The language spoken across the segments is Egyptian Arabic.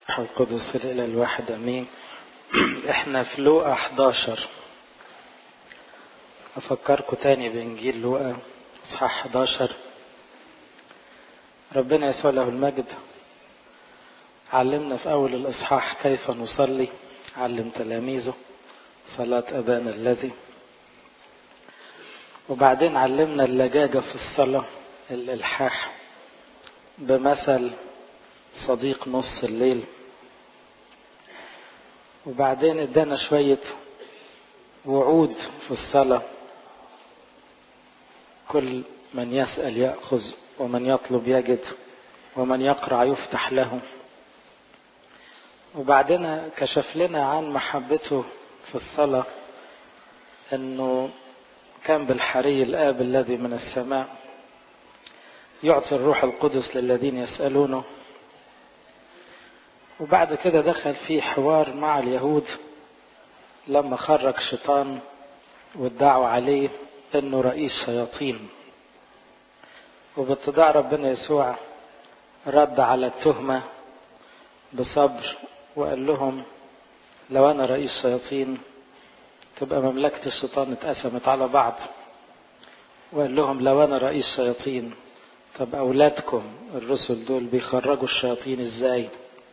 القدس الإله الواحد أمين احنا في لوقا 11 أفكركم تاني بإنجيل لوقا إصحاح 11 ربنا يسوع له المجد علمنا في أول الإصحاح كيف نصلي علم تلاميذه صلاة أبانا الذي وبعدين علمنا اللجاجة في الصلاة الإلحاح بمثل صديق نص الليل وبعدين ادانا شوية وعود في الصلاة كل من يسأل يأخذ ومن يطلب يجد ومن يقرع يفتح له وبعدين كشف لنا عن محبته في الصلاة انه كان بالحري الآب الذي من السماء يعطي الروح القدس للذين يسألونه وبعد كده دخل في حوار مع اليهود لما خرج شيطان وادعوا عليه انه رئيس شياطين وباتضاع ربنا يسوع رد على التهمة بصبر وقال لهم لو انا رئيس شياطين تبقى مملكة الشيطان اتقسمت على بعض وقال لهم لو انا رئيس شياطين طب اولادكم الرسل دول بيخرجوا الشياطين ازاي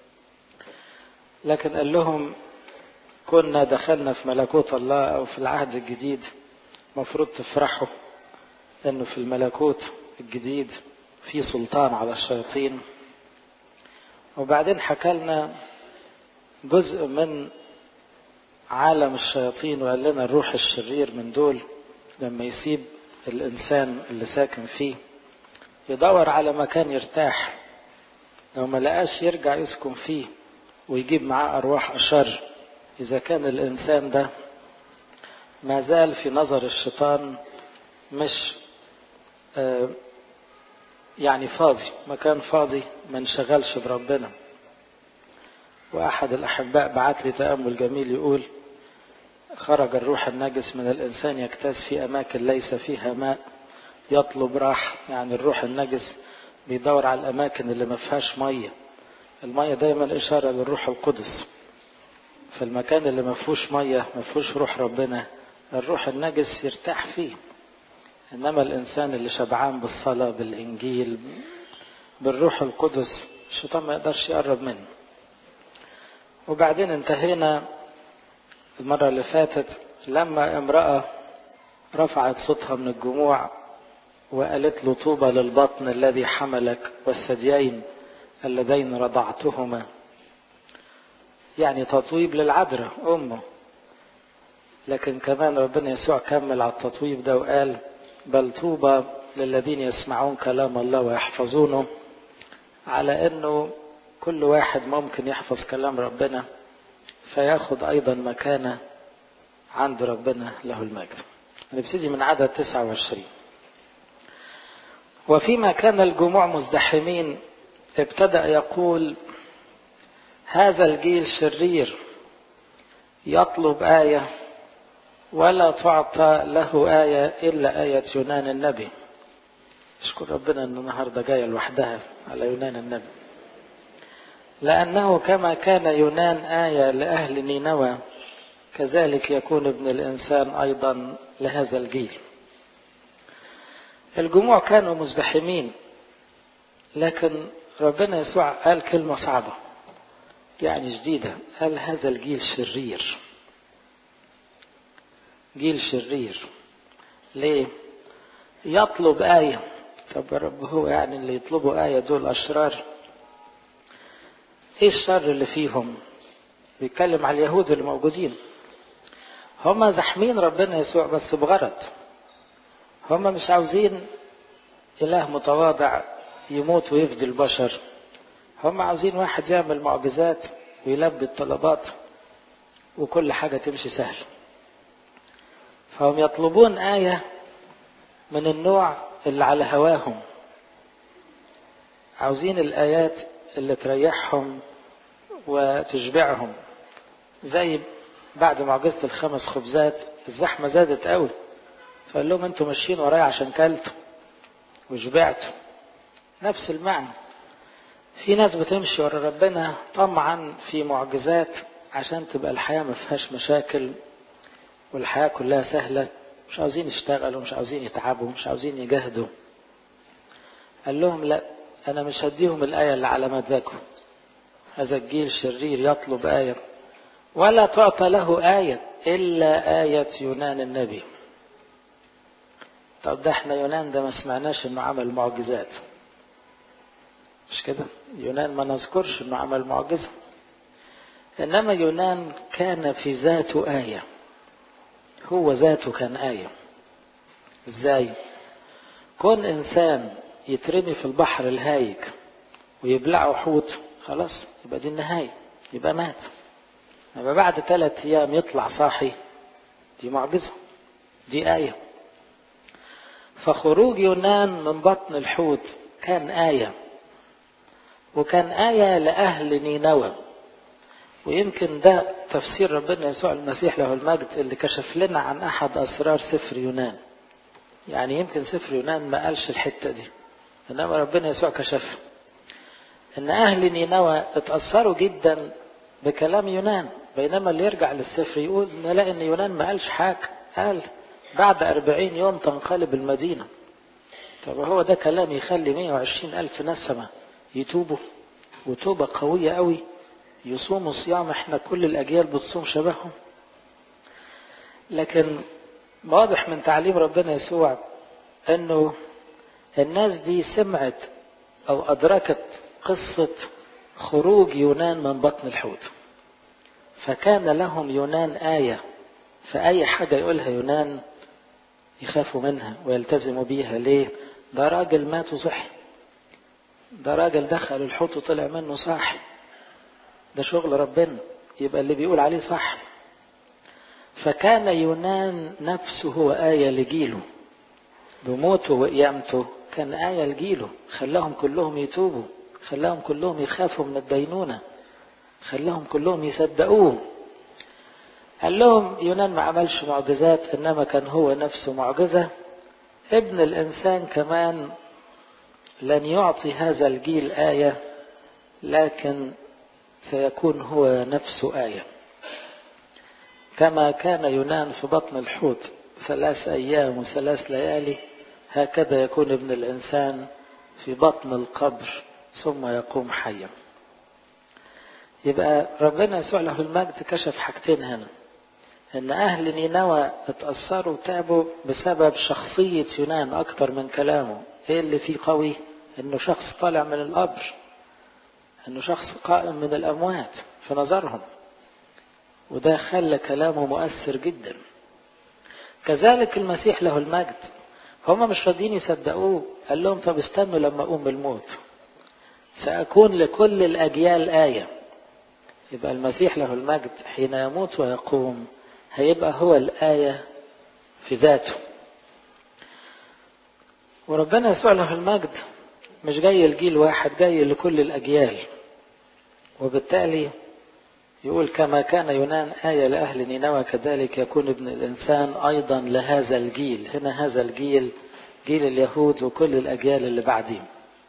لكن قال لهم كنا دخلنا في ملكوت الله او في العهد الجديد مفروض تفرحوا انه في الملكوت الجديد في سلطان على الشياطين وبعدين حكى لنا جزء من عالم الشياطين وقال لنا الروح الشرير من دول لما يسيب الانسان اللي ساكن فيه يدور على مكان يرتاح لو ما لقاش يرجع يسكن فيه ويجيب معاه أرواح أشر إذا كان الإنسان ده ما زال في نظر الشيطان مش آه يعني فاضي مكان فاضي ما انشغلش بربنا وأحد الأحباء بعت لي تأمل جميل يقول خرج الروح النجس من الإنسان يجتاز في أماكن ليس فيها ماء يطلب راح يعني الروح النجس بيدور على الأماكن اللي ما فيهاش ميه المية دايما إشارة للروح القدس في المكان اللي ما فيهوش مية ما فيهوش روح ربنا الروح النجس يرتاح فيه إنما الإنسان اللي شبعان بالصلاة بالإنجيل بالروح القدس الشيطان ما يقدرش يقرب منه وبعدين انتهينا المرة اللي فاتت لما امرأة رفعت صوتها من الجموع وقالت له طوبى للبطن الذي حملك والثديين اللذين رضعتهما يعني تطويب للعذراء أمه لكن كمان ربنا يسوع كمل على التطويب ده وقال بل طوبى للذين يسمعون كلام الله ويحفظونه على انه كل واحد ممكن يحفظ كلام ربنا فياخد ايضا مكانه عند ربنا له المجد نبتدي من عدد 29 وفيما كان الجموع مزدحمين ابتدأ يقول هذا الجيل شرير يطلب آية ولا تعطى له آية إلا آية يونان النبي اشكر ربنا ان النهارده جايه لوحدها على يونان النبي لأنه كما كان يونان آية لأهل نينوى كذلك يكون ابن الإنسان أيضا لهذا الجيل الجموع كانوا مزدحمين لكن ربنا يسوع قال كلمة صعبة يعني جديدة قال هذا الجيل شرير جيل شرير ليه يطلب آية طب يا رب هو يعني اللي يطلبوا آية دول أشرار ايه الشر اللي فيهم بيتكلم على اليهود اللي موجودين هم زحمين ربنا يسوع بس بغرض هم مش عاوزين إله متواضع يموت ويفدي البشر هم عاوزين واحد يعمل معجزات ويلبي الطلبات وكل حاجة تمشي سهل فهم يطلبون آية من النوع اللي على هواهم عاوزين الآيات اللي تريحهم وتشبعهم زي بعد معجزة الخمس خبزات الزحمة زادت قوي فقال لهم انتوا ماشيين ورايا عشان كلتوا وشبعتوا نفس المعنى في ناس بتمشي ورا ربنا طمعا في معجزات عشان تبقى الحياة ما فيهاش مشاكل والحياة كلها سهلة مش عاوزين يشتغلوا مش عاوزين يتعبوا مش عاوزين يجاهدوا قال لهم لا أنا مش هديهم الآية اللي على مزاجهم هذا الجيل شرير يطلب آية ولا تعطى له آية إلا آية يونان النبي طب ده احنا يونان ده ما سمعناش انه عمل معجزات مش كده يونان ما نذكرش انه عمل معجزة انما يونان كان في ذاته آية هو ذاته كان آية ازاي كون انسان يترمي في البحر الهايج ويبلعه حوت خلاص يبقى دي النهاية يبقى مات يبقى بعد ثلاث ايام يطلع صاحي دي معجزة دي آية فخروج يونان من بطن الحوت كان آية وكان آية لأهل نينوى ويمكن ده تفسير ربنا يسوع المسيح له المجد اللي كشف لنا عن أحد أسرار سفر يونان يعني يمكن سفر يونان ما قالش الحتة دي إنما ربنا يسوع كشف إن أهل نينوى اتأثروا جدا بكلام يونان بينما اللي يرجع للسفر يقول نلاقي إن يونان ما قالش حاجة قال بعد أربعين يوم تنقلب المدينة طب هو ده كلام يخلي 120 ألف نسمة يتوبوا وتوبة قوية قوي يصوموا صيام احنا كل الأجيال بتصوم شبههم لكن واضح من تعليم ربنا يسوع انه الناس دي سمعت او ادركت قصة خروج يونان من بطن الحوت فكان لهم يونان آية فأي حاجة يقولها يونان يخافوا منها ويلتزموا بيها ليه ده راجل مات وصحي ده راجل دخل الحوت وطلع منه صاحي ده شغل ربنا يبقى اللي بيقول عليه صح فكان يونان نفسه هو آية لجيله بموته وقيامته كان آية لجيله خلاهم كلهم يتوبوا خلاهم كلهم يخافوا من الدينونة خلاهم كلهم يصدقوه قال لهم يونان ما عملش معجزات انما كان هو نفسه معجزة ابن الانسان كمان لن يعطي هذا الجيل آية لكن سيكون هو نفسه آية كما كان يونان في بطن الحوت ثلاث أيام وثلاث ليالي هكذا يكون ابن الإنسان في بطن القبر ثم يقوم حيا يبقى ربنا يسوع له المجد كشف حاجتين هنا ان اهل نينوى اتأثروا وتعبوا بسبب شخصية يونان اكتر من كلامه ايه اللي فيه قوي انه شخص طالع من القبر انه شخص قائم من الاموات في نظرهم وده خلى كلامه مؤثر جدا كذلك المسيح له المجد هم مش راضيين يصدقوه قال لهم طب استنوا لما اقوم من الموت ساكون لكل الاجيال ايه يبقى المسيح له المجد حين يموت ويقوم هيبقى هو الايه في ذاته وربنا يسوع له المجد مش جاي لجيل واحد جاي لكل الأجيال وبالتالي يقول كما كان يونان آية لأهل نينوى كذلك يكون ابن الإنسان أيضا لهذا الجيل هنا هذا الجيل جيل اليهود وكل الأجيال اللي بعدين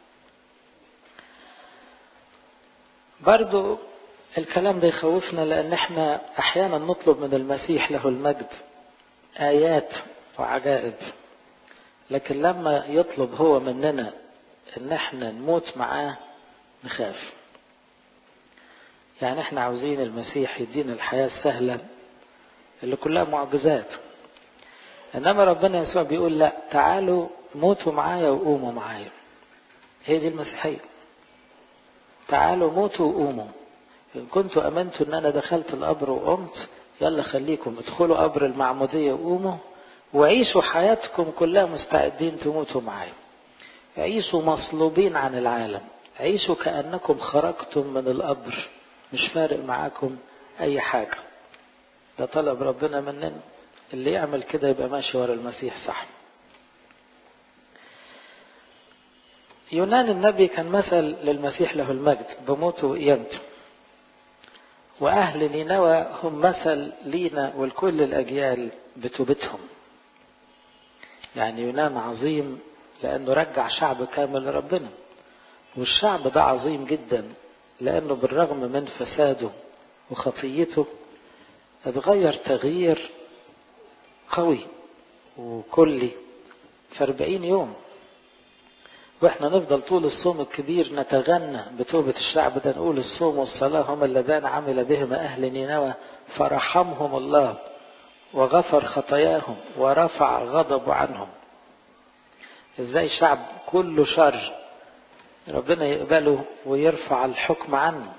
برضو الكلام ده يخوفنا لأن احنا أحيانا نطلب من المسيح له المجد آيات وعجائب لكن لما يطلب هو مننا ان احنا نموت معاه نخاف يعني احنا عاوزين المسيح يدينا الحياة السهلة اللي كلها معجزات انما ربنا يسوع بيقول لا تعالوا موتوا معايا وقوموا معايا هي دي المسيحية تعالوا موتوا وقوموا إن كنتوا أمنتوا إن أنا دخلت القبر وقمت يلا خليكم ادخلوا قبر المعمودية وقوموا وعيشوا حياتكم كلها مستعدين تموتوا معايا عيشوا مصلوبين عن العالم عيشوا كأنكم خرجتم من القبر مش فارق معاكم أي حاجة ده طلب ربنا مننا اللي يعمل كده يبقى ماشي ورا المسيح صح يونان النبي كان مثل للمسيح له المجد بموته وقيامته وأهل نينوى هم مثل لينا ولكل الأجيال بتوبتهم يعني يونان عظيم لأنه رجع شعب كامل لربنا والشعب ده عظيم جدا لأنه بالرغم من فساده وخطيته اتغير تغيير قوي وكلي في أربعين يوم واحنا نفضل طول الصوم الكبير نتغنى بتوبة الشعب ده نقول الصوم والصلاة هم اللذان عمل بهما أهل نينوى فرحمهم الله وغفر خطاياهم ورفع غضب عنهم ازاي شعب كله شر ربنا يقبله ويرفع الحكم عنه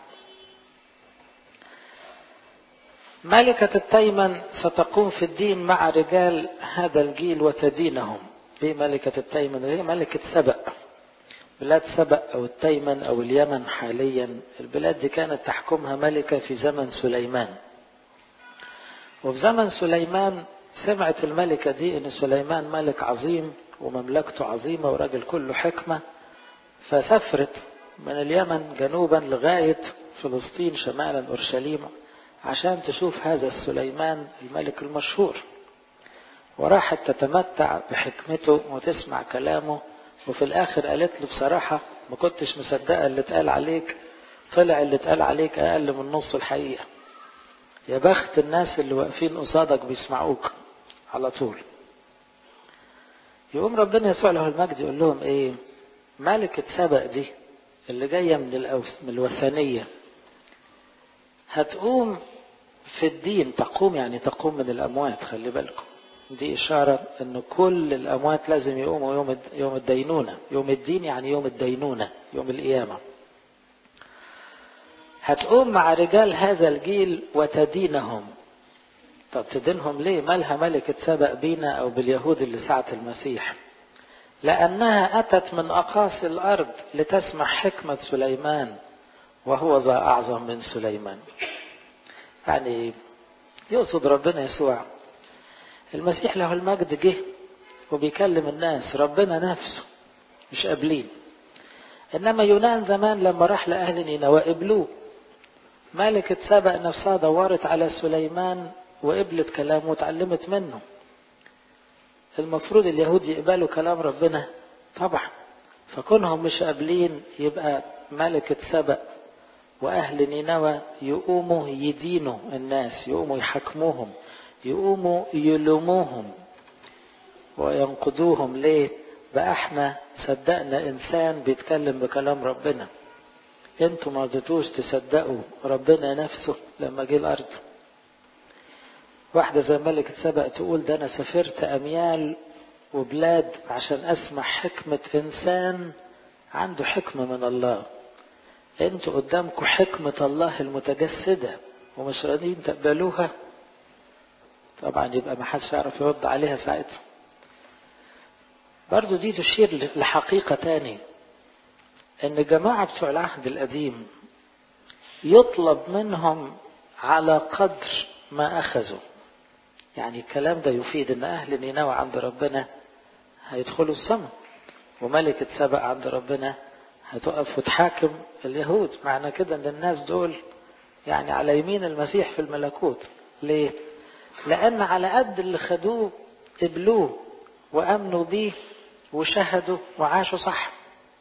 ملكة التيمن ستقوم في الدين مع رجال هذا الجيل وتدينهم ايه ملكة التيمن هي ملكة سبأ بلاد سبأ او التيمن او اليمن حاليا البلاد دي كانت تحكمها ملكة في زمن سليمان وفي زمن سليمان سمعت الملكة دي ان سليمان ملك عظيم ومملكته عظيمة وراجل كله حكمة فسافرت من اليمن جنوبا لغاية فلسطين شمالا أورشليم عشان تشوف هذا سليمان الملك المشهور وراحت تتمتع بحكمته وتسمع كلامه وفي الآخر قالت له بصراحة ما كنتش مصدقة اللي اتقال عليك طلع اللي اتقال عليك أقل من نص الحقيقة يا بخت الناس اللي واقفين قصادك بيسمعوك على طول يقوم ربنا يسوع له المجد يقول لهم ايه ملكة سبق دي اللي جاية من, الأوس من الوثنية هتقوم في الدين تقوم يعني تقوم من الأموات خلي بالكم دي إشارة أن كل الأموات لازم يقوموا يوم يوم الدينونة يوم الدين يعني يوم الدينونة يوم القيامة هتقوم مع رجال هذا الجيل وتدينهم طب تدينهم ليه مالها ملكة سبق بينا أو باليهود اللي ساعة المسيح لأنها أتت من أقاصي الأرض لتسمع حكمة سليمان وهو ذا أعظم من سليمان يعني يقصد ربنا يسوع المسيح له المجد جه وبيكلم الناس ربنا نفسه مش قابلين إنما يونان زمان لما راح لأهل نينوى قبلوه ملكة سبق نفسها دورت على سليمان وقبلت كلامه وتعلمت منه المفروض اليهود يقبلوا كلام ربنا طبعا فكونهم مش قابلين يبقى ملكة سبق وأهل نينوى يقوموا يدينوا الناس يقوموا يحكموهم يقوموا يلوموهم وينقذوهم ليه بقى احنا صدقنا انسان بيتكلم بكلام ربنا انتوا ما رضيتوش تصدقوا ربنا نفسه لما جه الارض واحدة زي ملكة سبق تقول ده انا سافرت اميال وبلاد عشان اسمع حكمة انسان عنده حكمة من الله انتوا قدامكم حكمة الله المتجسدة ومش راضيين تقبلوها طبعا يبقى ما حدش يعرف يرد عليها ساعتها برضو دي تشير لحقيقة تاني ان جماعة بتوع العهد القديم يطلب منهم على قدر ما اخذوا يعني الكلام ده يفيد ان اهل نينوى عند ربنا هيدخلوا السماء وملكة سبق عند ربنا هتقف وتحاكم اليهود معنى كده ان الناس دول يعني على يمين المسيح في الملكوت ليه لان على قد اللي خدوه قبلوه وامنوا بيه وشهدوا وعاشوا صح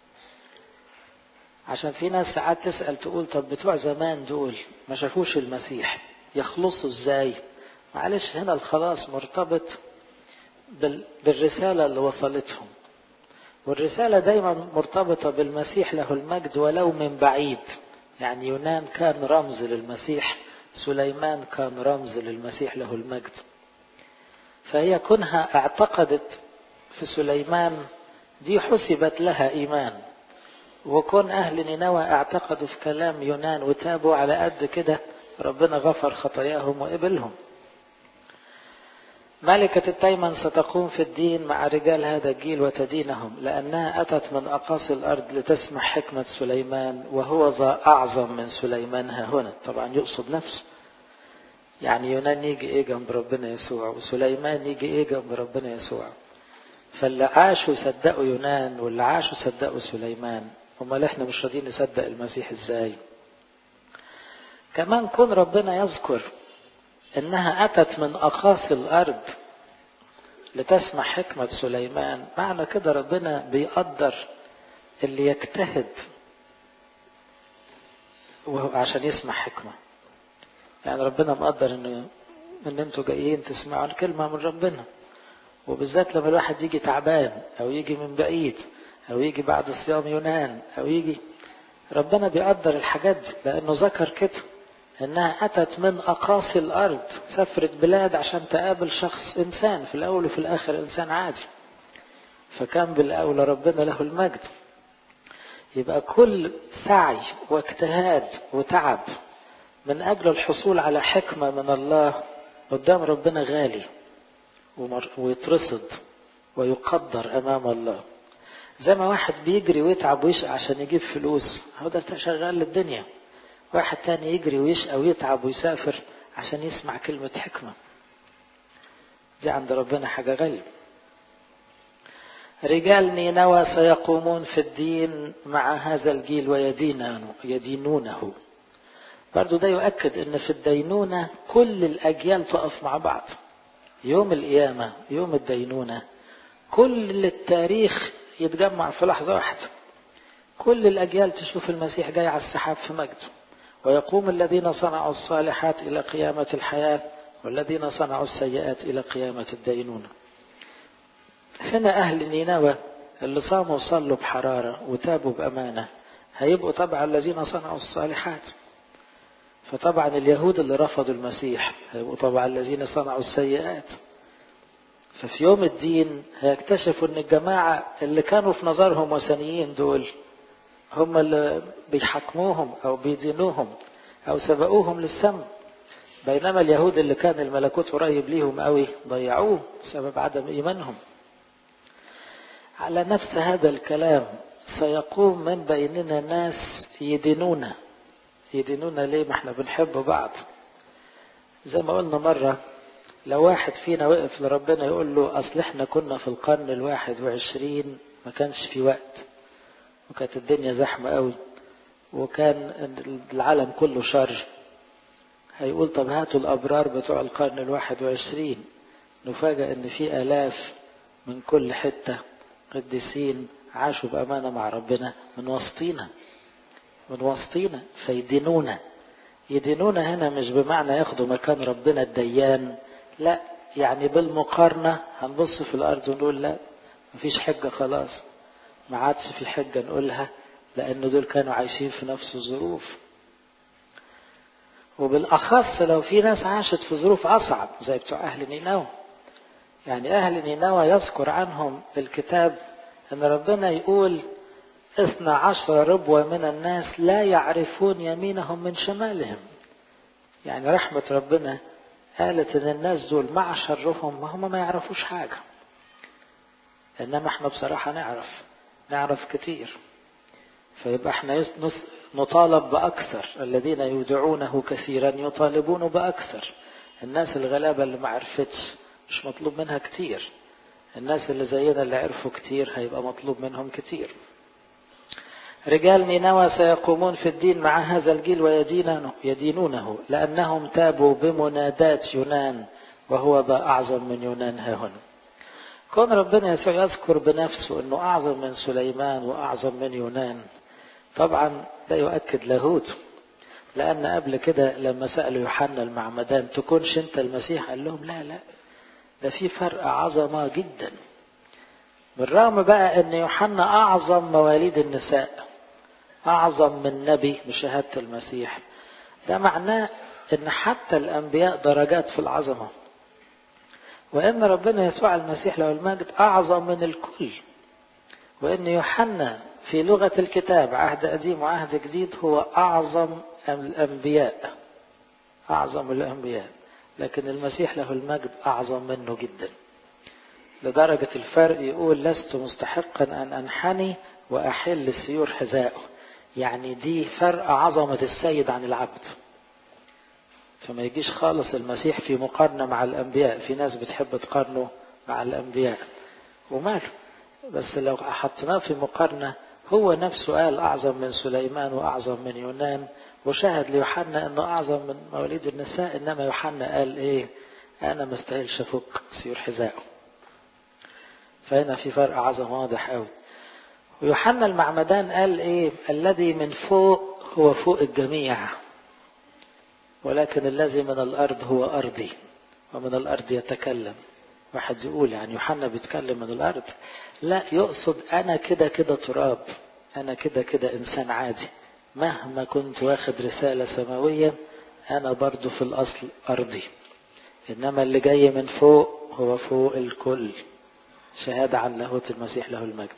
عشان في ناس ساعات تسأل تقول طب بتوع زمان دول ما شافوش المسيح يخلصوا ازاي معلش هنا الخلاص مرتبط بالرسالة اللي وصلتهم والرسالة دايما مرتبطة بالمسيح له المجد ولو من بعيد يعني يونان كان رمز للمسيح سليمان كان رمز للمسيح له المجد فهي كونها اعتقدت في سليمان دي حسبت لها إيمان وكون أهل نينوى اعتقدوا في كلام يونان وتابوا على قد كده ربنا غفر خطاياهم وقبلهم ملكة التيمن ستقوم في الدين مع رجال هذا الجيل وتدينهم لأنها أتت من أقاصي الأرض لتسمع حكمة سليمان وهو ذا أعظم من سليمان ها هنا طبعا يقصد نفسه يعني يونان يجي إيه جنب ربنا يسوع وسليمان يجي إيه جنب ربنا يسوع فاللي عاشوا صدقوا يونان واللي عاشوا صدقوا سليمان امال احنا مش راضيين نصدق المسيح ازاي كمان كون ربنا يذكر انها اتت من اقاصي الارض لتسمع حكمة سليمان معنى كده ربنا بيقدر اللي يجتهد عشان يسمع حكمة يعني ربنا مقدر ان ان انتوا جايين تسمعوا كلمة من ربنا وبالذات لما الواحد يجي تعبان او يجي من بعيد او يجي بعد صيام يونان او يجي ربنا بيقدر الحاجات دي لانه ذكر كده انها اتت من اقاصي الارض سافرت بلاد عشان تقابل شخص انسان في الاول وفي الاخر انسان عادي فكان بالاولى ربنا له المجد يبقى كل سعي واجتهاد وتعب من اجل الحصول على حكمه من الله قدام ربنا غالي ويترصد ويقدر امام الله زي ما واحد بيجري ويتعب ويشقى عشان يجيب فلوس هو ده شغال للدنيا واحد تاني يجري ويشقى ويتعب ويسافر عشان يسمع كلمة حكمة دي عند ربنا حاجة غالية رجال نينوى سيقومون في الدين مع هذا الجيل ويدينونه يدينونه برضو ده يؤكد ان في الدينونة كل الاجيال تقف مع بعض يوم القيامة يوم الدينونة كل التاريخ يتجمع في لحظة واحدة كل الأجيال تشوف المسيح جاي على السحاب في مجده ويقوم الذين صنعوا الصالحات إلى قيامة الحياة والذين صنعوا السيئات إلى قيامة الدينونة هنا أهل نينوى اللي صاموا وصلوا بحرارة وتابوا بأمانة هيبقوا طبعا الذين صنعوا الصالحات فطبعا اليهود اللي رفضوا المسيح هيبقوا طبعا الذين صنعوا السيئات ففي يوم الدين هيكتشفوا ان الجماعة اللي كانوا في نظرهم وثنيين دول هم اللي بيحكموهم او بيدينوهم او سبقوهم للسم بينما اليهود اللي كان الملكوت قريب ليهم قوي ضيعوه بسبب عدم ايمانهم على نفس هذا الكلام سيقوم من بيننا ناس يدينونا يدينونا ليه ما احنا بنحب بعض زي ما قلنا مرة لو واحد فينا وقف لربنا يقول له اصل احنا كنا في القرن الواحد وعشرين ما كانش في وقت وكانت الدنيا زحمة قوي وكان العالم كله شر هيقول طب هاتوا الأبرار بتوع القرن الواحد وعشرين نفاجأ ان في آلاف من كل حتة قديسين عاشوا بأمانة مع ربنا من وسطينا من وسطينا فيدينونا يدينونا هنا مش بمعنى ياخدوا مكان ربنا الديان لا يعني بالمقارنة هنبص في الأرض ونقول لا مفيش حجة خلاص ما عادش في حجة نقولها لأن دول كانوا عايشين في نفس الظروف وبالأخص لو في ناس عاشت في ظروف أصعب زي بتوع أهل نينوى يعني أهل نينوى يذكر عنهم الكتاب أن ربنا يقول اثنى عشر ربوة من الناس لا يعرفون يمينهم من شمالهم يعني رحمة ربنا قالت ان الناس دول مع شرهم ما هم ما يعرفوش حاجة انما احنا بصراحة نعرف نعرف كتير فيبقى احنا نطالب بأكثر الذين يودعونه كثيرا يطالبون بأكثر الناس الغلابة اللي ما عرفتش مش مطلوب منها كتير الناس اللي زينا اللي عرفوا كتير هيبقى مطلوب منهم كتير رجال نينوى سيقومون في الدين مع هذا الجيل ويدينونه يدينونه لأنهم تابوا بمنادات يونان وهو ذا أعظم من يونان ها هنا كون ربنا يسوع يذكر بنفسه أنه أعظم من سليمان وأعظم من يونان طبعا ده يؤكد لاهوته لأن قبل كده لما سألوا يوحنا المعمدان تكونش أنت المسيح قال لهم لا لا ده في فرق عظمة جدا بالرغم بقى أن يوحنا أعظم مواليد النساء أعظم من نبي بشهادة المسيح ده معناه أن حتى الأنبياء درجات في العظمة وأن ربنا يسوع المسيح له المجد أعظم من الكل وأن يوحنا في لغة الكتاب عهد قديم وعهد جديد هو أعظم الأنبياء أعظم الأنبياء لكن المسيح له المجد أعظم منه جدا لدرجة الفرق يقول لست مستحقا أن أنحني وأحل السيور حذائه يعني دي فرق عظمة السيد عن العبد فما يجيش خالص المسيح في مقارنة مع الأنبياء في ناس بتحب تقارنه مع الأنبياء وماله بس لو حطيناه في مقارنة هو نفسه قال أعظم من سليمان وأعظم من يونان وشاهد ليوحنا أنه أعظم من مواليد النساء إنما يوحنا قال إيه أنا ما استاهلش أفك سيور حذائه فهنا في فرق عظم واضح قوي ويوحنا المعمدان قال ايه الذي من فوق هو فوق الجميع ولكن الذي من الأرض هو أرضي ومن الأرض يتكلم واحد يقول يعني يوحنا بيتكلم من الأرض لا يقصد أنا كده كده تراب أنا كده كده إنسان عادي مهما كنت واخد رسالة سماوية أنا برضو في الأصل أرضي إنما اللي جاي من فوق هو فوق الكل شهادة عن لاهوت المسيح له المجد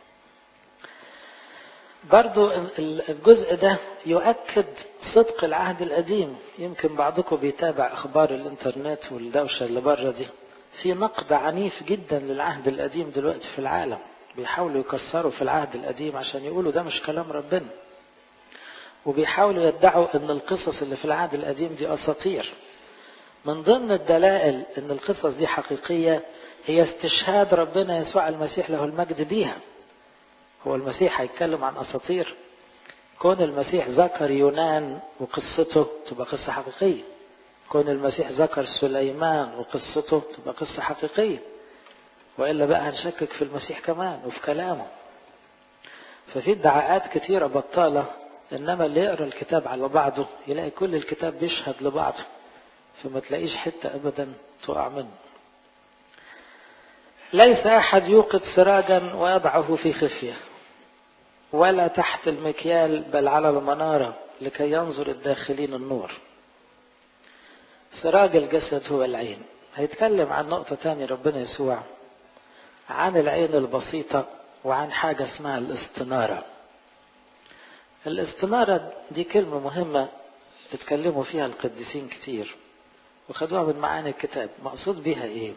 برضو الجزء ده يؤكد صدق العهد القديم يمكن بعضكم بيتابع أخبار الإنترنت والدوشة اللي بره دي في نقد عنيف جدا للعهد القديم دلوقتي في العالم بيحاولوا يكسروا في العهد القديم عشان يقولوا ده مش كلام ربنا وبيحاولوا يدعوا ان القصص اللي في العهد القديم دي اساطير من ضمن الدلائل ان القصص دي حقيقية هي استشهاد ربنا يسوع المسيح له المجد بيها هو المسيح هيتكلم عن اساطير كون المسيح ذكر يونان وقصته تبقى قصة حقيقية كون المسيح ذكر سليمان وقصته تبقى قصة حقيقية وإلا بقى هنشكك في المسيح كمان وفي كلامه ففي ادعاءات كتيرة بطالة إنما اللي يقرأ الكتاب على بعضه يلاقي كل الكتاب بيشهد لبعضه فما تلاقيش حتة أبدا تقع منه ليس أحد يوقد سراجا ويضعه في خفية ولا تحت المكيال بل على المنارة لكي ينظر الداخلين النور سراج الجسد هو العين هيتكلم عن نقطة تانية ربنا يسوع عن العين البسيطة وعن حاجة اسمها الاستنارة الاستنارة دي كلمة مهمة اتكلموا فيها القديسين كتير وخدوها من معاني الكتاب مقصود بيها ايه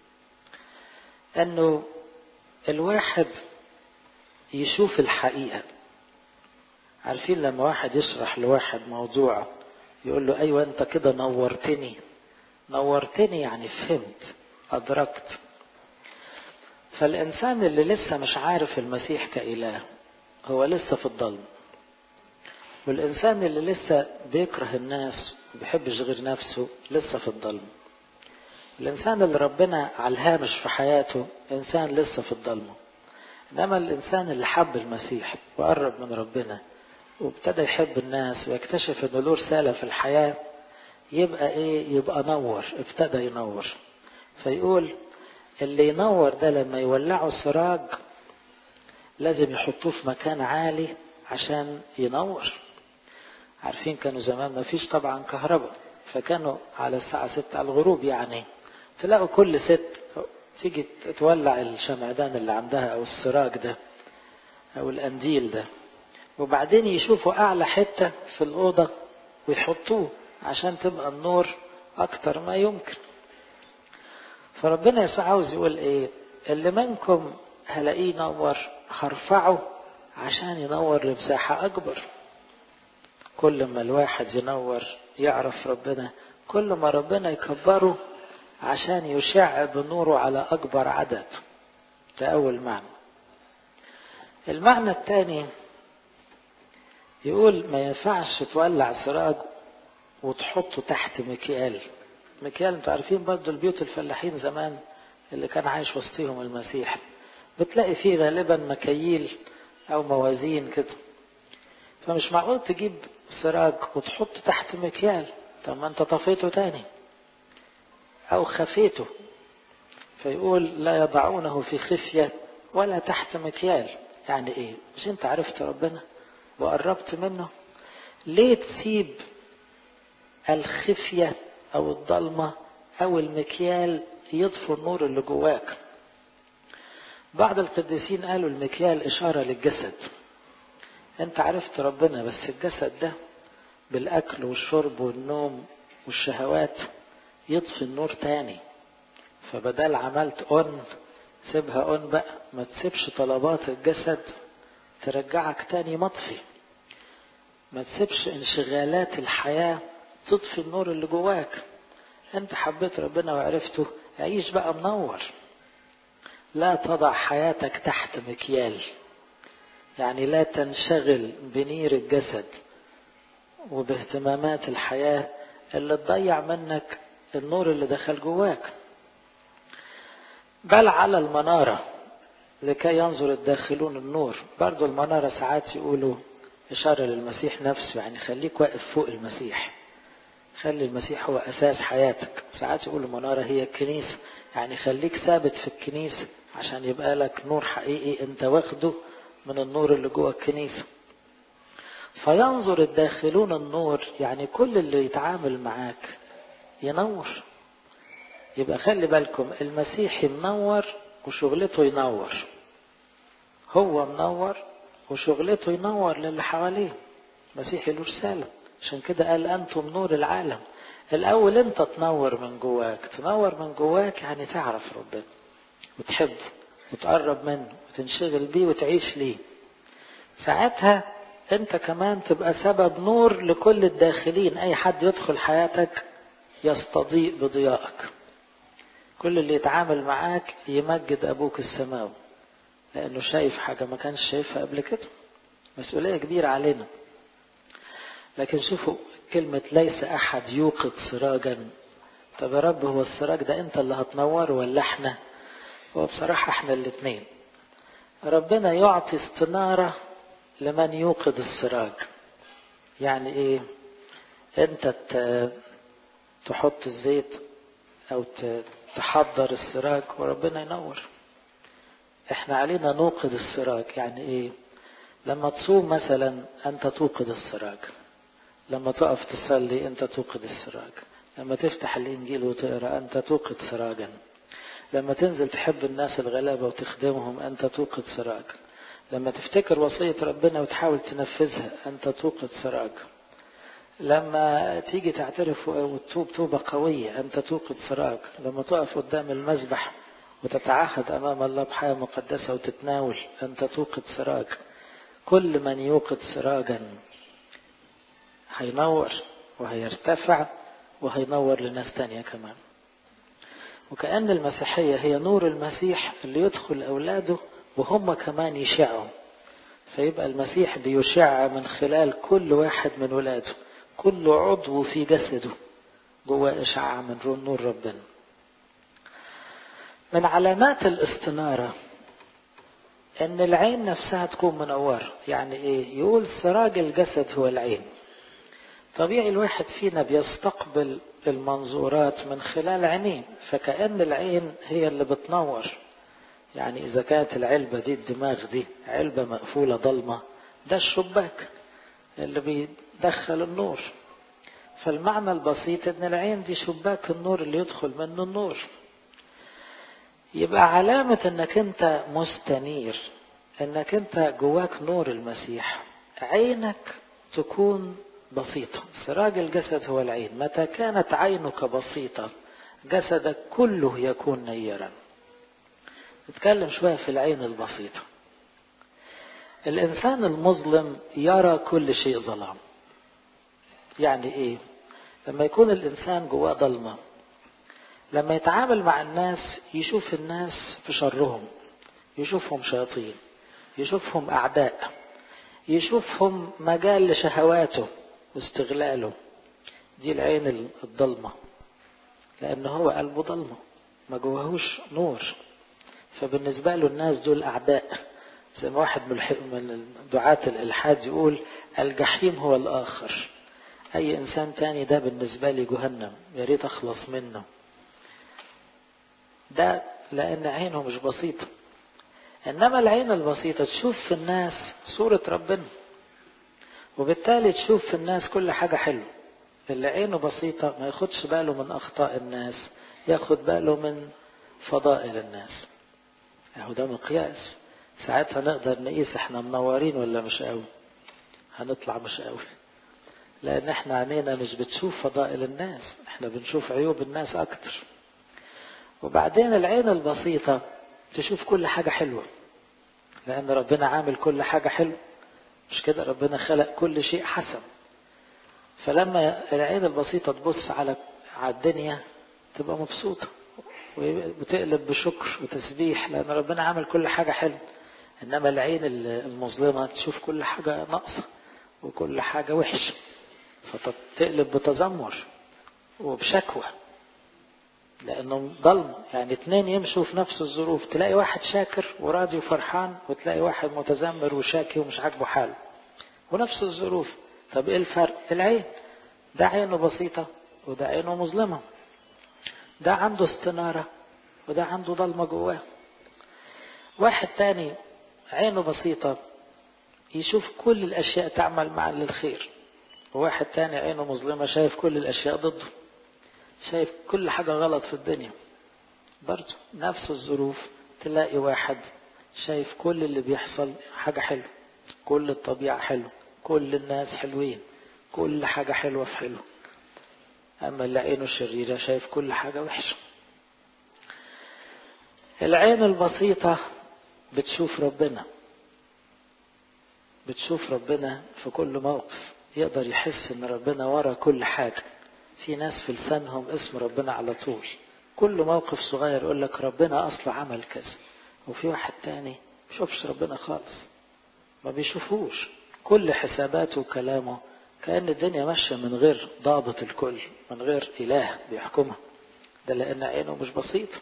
انه الواحد يشوف الحقيقة عارفين لما واحد يشرح لواحد موضوع يقول له ايوه انت كده نورتني نورتني يعني فهمت ادركت فالانسان اللي لسه مش عارف المسيح كاله هو لسه في الضلم والانسان اللي لسه بيكره الناس وبيحبش غير نفسه لسه في الضلم الانسان اللي ربنا على الهامش في حياته انسان لسه في الضلمه انما الانسان اللي حب المسيح وقرب من ربنا وابتدى يحب الناس ويكتشف انه له رساله في الحياه يبقى ايه يبقى نور ابتدى ينور فيقول اللي ينور ده لما يولعوا السراج لازم يحطوه في مكان عالي عشان ينور عارفين كانوا زمان ما فيش طبعا كهرباء فكانوا على الساعة ستة على الغروب يعني تلاقوا كل ست تيجي تولع الشمعدان اللي عندها او السراج ده او القنديل ده وبعدين يشوفوا اعلى حتة في الاوضة ويحطوه عشان تبقى النور اكتر ما يمكن فربنا يسوع عاوز يقول ايه اللي منكم هلاقيه ينور هرفعه عشان ينور لمساحة اكبر كل ما الواحد ينور يعرف ربنا كل ما ربنا يكبره عشان يشع بنوره على اكبر عدد ده اول معنى المعنى الثاني يقول ما ينفعش تولع سراج وتحطه تحت مكيال مكيال انتوا عارفين برضه البيوت الفلاحين زمان اللي كان عايش وسطهم المسيح بتلاقي فيه غالبا مكاييل او موازين كده فمش معقول تجيب سراج وتحطه تحت مكيال طب ما انت طفيته تاني او خفيته فيقول لا يضعونه في خفية ولا تحت مكيال يعني ايه مش انت عرفت ربنا وقربت منه ليه تسيب الخفية او الضلمة او المكيال يطفو النور اللي جواك بعض القديسين قالوا المكيال اشارة للجسد انت عرفت ربنا بس الجسد ده بالاكل والشرب والنوم والشهوات يطفي النور تاني فبدل عملت اون سيبها اون بقى ما تسيبش طلبات الجسد ترجعك تاني مطفي ما تسيبش انشغالات الحياة تطفي النور اللي جواك انت حبيت ربنا وعرفته عيش بقى منور لا تضع حياتك تحت مكيال يعني لا تنشغل بنير الجسد وباهتمامات الحياة اللي تضيع منك النور اللي دخل جواك بل على المنارة لكي ينظر الداخلون النور برضو المنارة ساعات يقولوا إشارة للمسيح نفسه يعني خليك واقف فوق المسيح خلي المسيح هو أساس حياتك ساعات يقولوا المنارة هي الكنيسة يعني خليك ثابت في الكنيسة عشان يبقى لك نور حقيقي انت واخده من النور اللي جوه الكنيسة فينظر الداخلون النور يعني كل اللي يتعامل معاك ينور يبقى خلي بالكم المسيح منور وشغلته ينور هو منور وشغلته ينور للي حواليه المسيح له رسالة عشان كده قال أنتم نور العالم الأول أنت تنور من جواك تنور من جواك يعني تعرف ربنا وتحب وتقرب منه وتنشغل بيه وتعيش ليه ساعتها أنت كمان تبقى سبب نور لكل الداخلين أي حد يدخل حياتك يستضيء بضيائك كل اللي يتعامل معاك يمجد أبوك السماوي لأنه شايف حاجة ما كانش شايفها قبل كده مسؤولية كبيرة علينا لكن شوفوا كلمة ليس أحد يوقد سراجا طب يا رب هو السراج ده أنت اللي هتنور ولا احنا هو بصراحة احنا الاثنين ربنا يعطي استنارة لمن يوقد السراج يعني ايه انت تحط الزيت او تحضر السراج وربنا ينور احنا علينا نوقد السراج يعني ايه لما تصوم مثلا انت توقد السراج لما تقف تصلي انت توقد السراج لما تفتح الانجيل وتقرا انت توقد سراجا لما تنزل تحب الناس الغلابة وتخدمهم انت توقد سراج لما تفتكر وصية ربنا وتحاول تنفذها انت توقد سراج لما تيجي تعترف وتتوب توبة قوية انت توقد سراج لما تقف قدام المذبح وتتعهد امام الله بحياة مقدسة وتتناول انت توقد سراج كل من يوقد سراجا هينور وهيرتفع وهينور لناس تانية كمان وكأن المسيحية هي نور المسيح اللي يدخل أولاده وهم كمان يشعوا فيبقى المسيح بيشع من خلال كل واحد من ولاده كل عضو في جسده جواه إشعاع من نور ربنا من علامات الاستنارة ان العين نفسها تكون منورة يعني ايه يقول سراج الجسد هو العين طبيعي الواحد فينا بيستقبل المنظورات من خلال عينيه فكأن العين هي اللي بتنور يعني إذا كانت العلبة دي الدماغ دي علبة مقفولة ضلمة ده الشباك اللي بيدخل النور فالمعنى البسيط ان العين دي شباك النور اللي يدخل منه النور يبقى علامة انك انت مستنير انك انت جواك نور المسيح عينك تكون بسيطة سراج الجسد هو العين متى كانت عينك بسيطة جسدك كله يكون نيرا نتكلم شوية في العين البسيطة الإنسان المظلم يرى كل شيء ظلام يعني إيه لما يكون الإنسان جواه ضلمة لما يتعامل مع الناس يشوف الناس في شرهم يشوفهم شياطين يشوفهم أعداء يشوفهم مجال لشهواته واستغلاله دي العين الضلمة لأن هو قلبه ضلمة ما جواهوش نور فبالنسبة له الناس دول أعداء زي ما واحد من دعاة الإلحاد يقول الجحيم هو الآخر أي إنسان تاني ده بالنسبة لي جهنم يا ريت أخلص منه ده لأن عينه مش بسيطة إنما العين البسيطة تشوف في الناس صورة ربنا وبالتالي تشوف في الناس كل حاجة حلوة اللي عينه بسيطة ما ياخدش باله من أخطاء الناس ياخد باله من فضائل الناس اهو ده مقياس ساعتها نقدر نقيس احنا منورين ولا مش قوي هنطلع مش قوي لان احنا عينينا مش بتشوف فضائل الناس احنا بنشوف عيوب الناس اكتر وبعدين العين البسيطة تشوف كل حاجة حلوة لان ربنا عامل كل حاجة حلوة مش كده ربنا خلق كل شيء حسن فلما العين البسيطة تبص على على الدنيا تبقى مبسوطة وتقلب بشكر وتسبيح لأن ربنا عمل كل حاجة حلوة إنما العين المظلمة تشوف كل حاجة ناقصة وكل حاجة وحشة فتقلب بتذمر وبشكوى لأنه ضلم يعني اتنين يمشوا في نفس الظروف تلاقي واحد شاكر وراضي وفرحان وتلاقي واحد متذمر وشاكي ومش عاجبه حاله ونفس الظروف طب ايه الفرق العين ده عينه بسيطة وده عينه مظلمة ده عنده استنارة وده عنده ضلمة جواه واحد تاني عينه بسيطة يشوف كل الأشياء تعمل معا للخير وواحد تاني عينه مظلمة شايف كل الأشياء ضده شايف كل حاجة غلط في الدنيا برضه نفس الظروف تلاقي واحد شايف كل اللي بيحصل حاجة حلوة كل الطبيعة حلوة كل الناس حلوين كل حاجة حلوة في حلو أما اللي عينه شريرة شايف كل حاجة وحشة العين البسيطة بتشوف ربنا بتشوف ربنا في كل موقف يقدر يحس ان ربنا ورا كل حاجة في ناس في لسانهم اسم ربنا على طول كل موقف صغير يقول لك ربنا اصله عمل كذا وفي واحد تاني بيشوفش ربنا خالص ما بيشوفوش كل حساباته وكلامه كأن الدنيا ماشية من غير ضابط الكل من غير إله بيحكمها ده لأن عينه مش بسيطة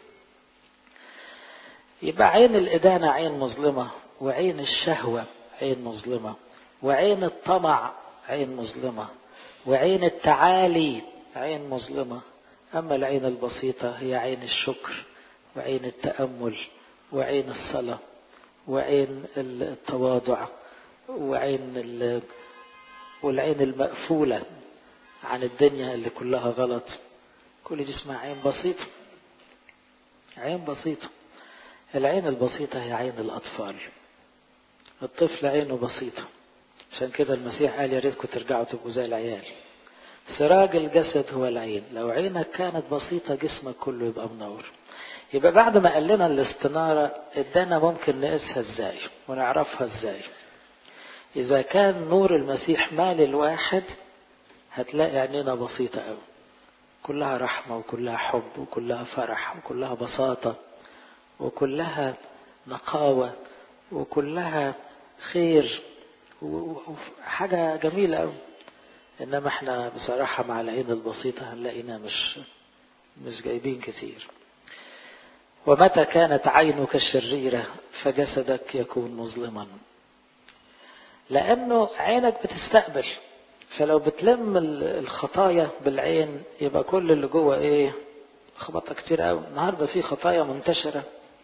يبقى عين الإدانة عين مظلمة وعين الشهوة عين مظلمة وعين الطمع عين مظلمة وعين التعالي عين مظلمة أما العين البسيطة هي عين الشكر وعين التأمل وعين الصلاة وعين التواضع وعين والعين المقفولة عن الدنيا اللي كلها غلط كل دي اسمها عين بسيطة عين بسيطة العين البسيطة هي عين الأطفال الطفل عينه بسيطة عشان كده المسيح قال يا ريتكم ترجعوا تبقوا زي العيال سراج الجسد هو العين لو عينك كانت بسيطة جسمك كله يبقى منور يبقى بعد ما قال لنا الاستنارة ادانا ممكن نقيسها ازاي ونعرفها ازاي إذا كان نور المسيح مال الواحد هتلاقي عينينا بسيطة قوي كلها رحمة وكلها حب وكلها فرح وكلها بساطة وكلها نقاوة وكلها خير وحاجة جميلة قوي إنما احنا بصراحة مع العين البسيطة هنلاقينا مش مش جايبين كتير ومتى كانت عينك شريرة فجسدك يكون مظلما لأنه عينك بتستقبل فلو بتلم الخطايا بالعين يبقى كل اللي جوه ايه خبطة كتير قوي النهاردة في خطايا منتشرة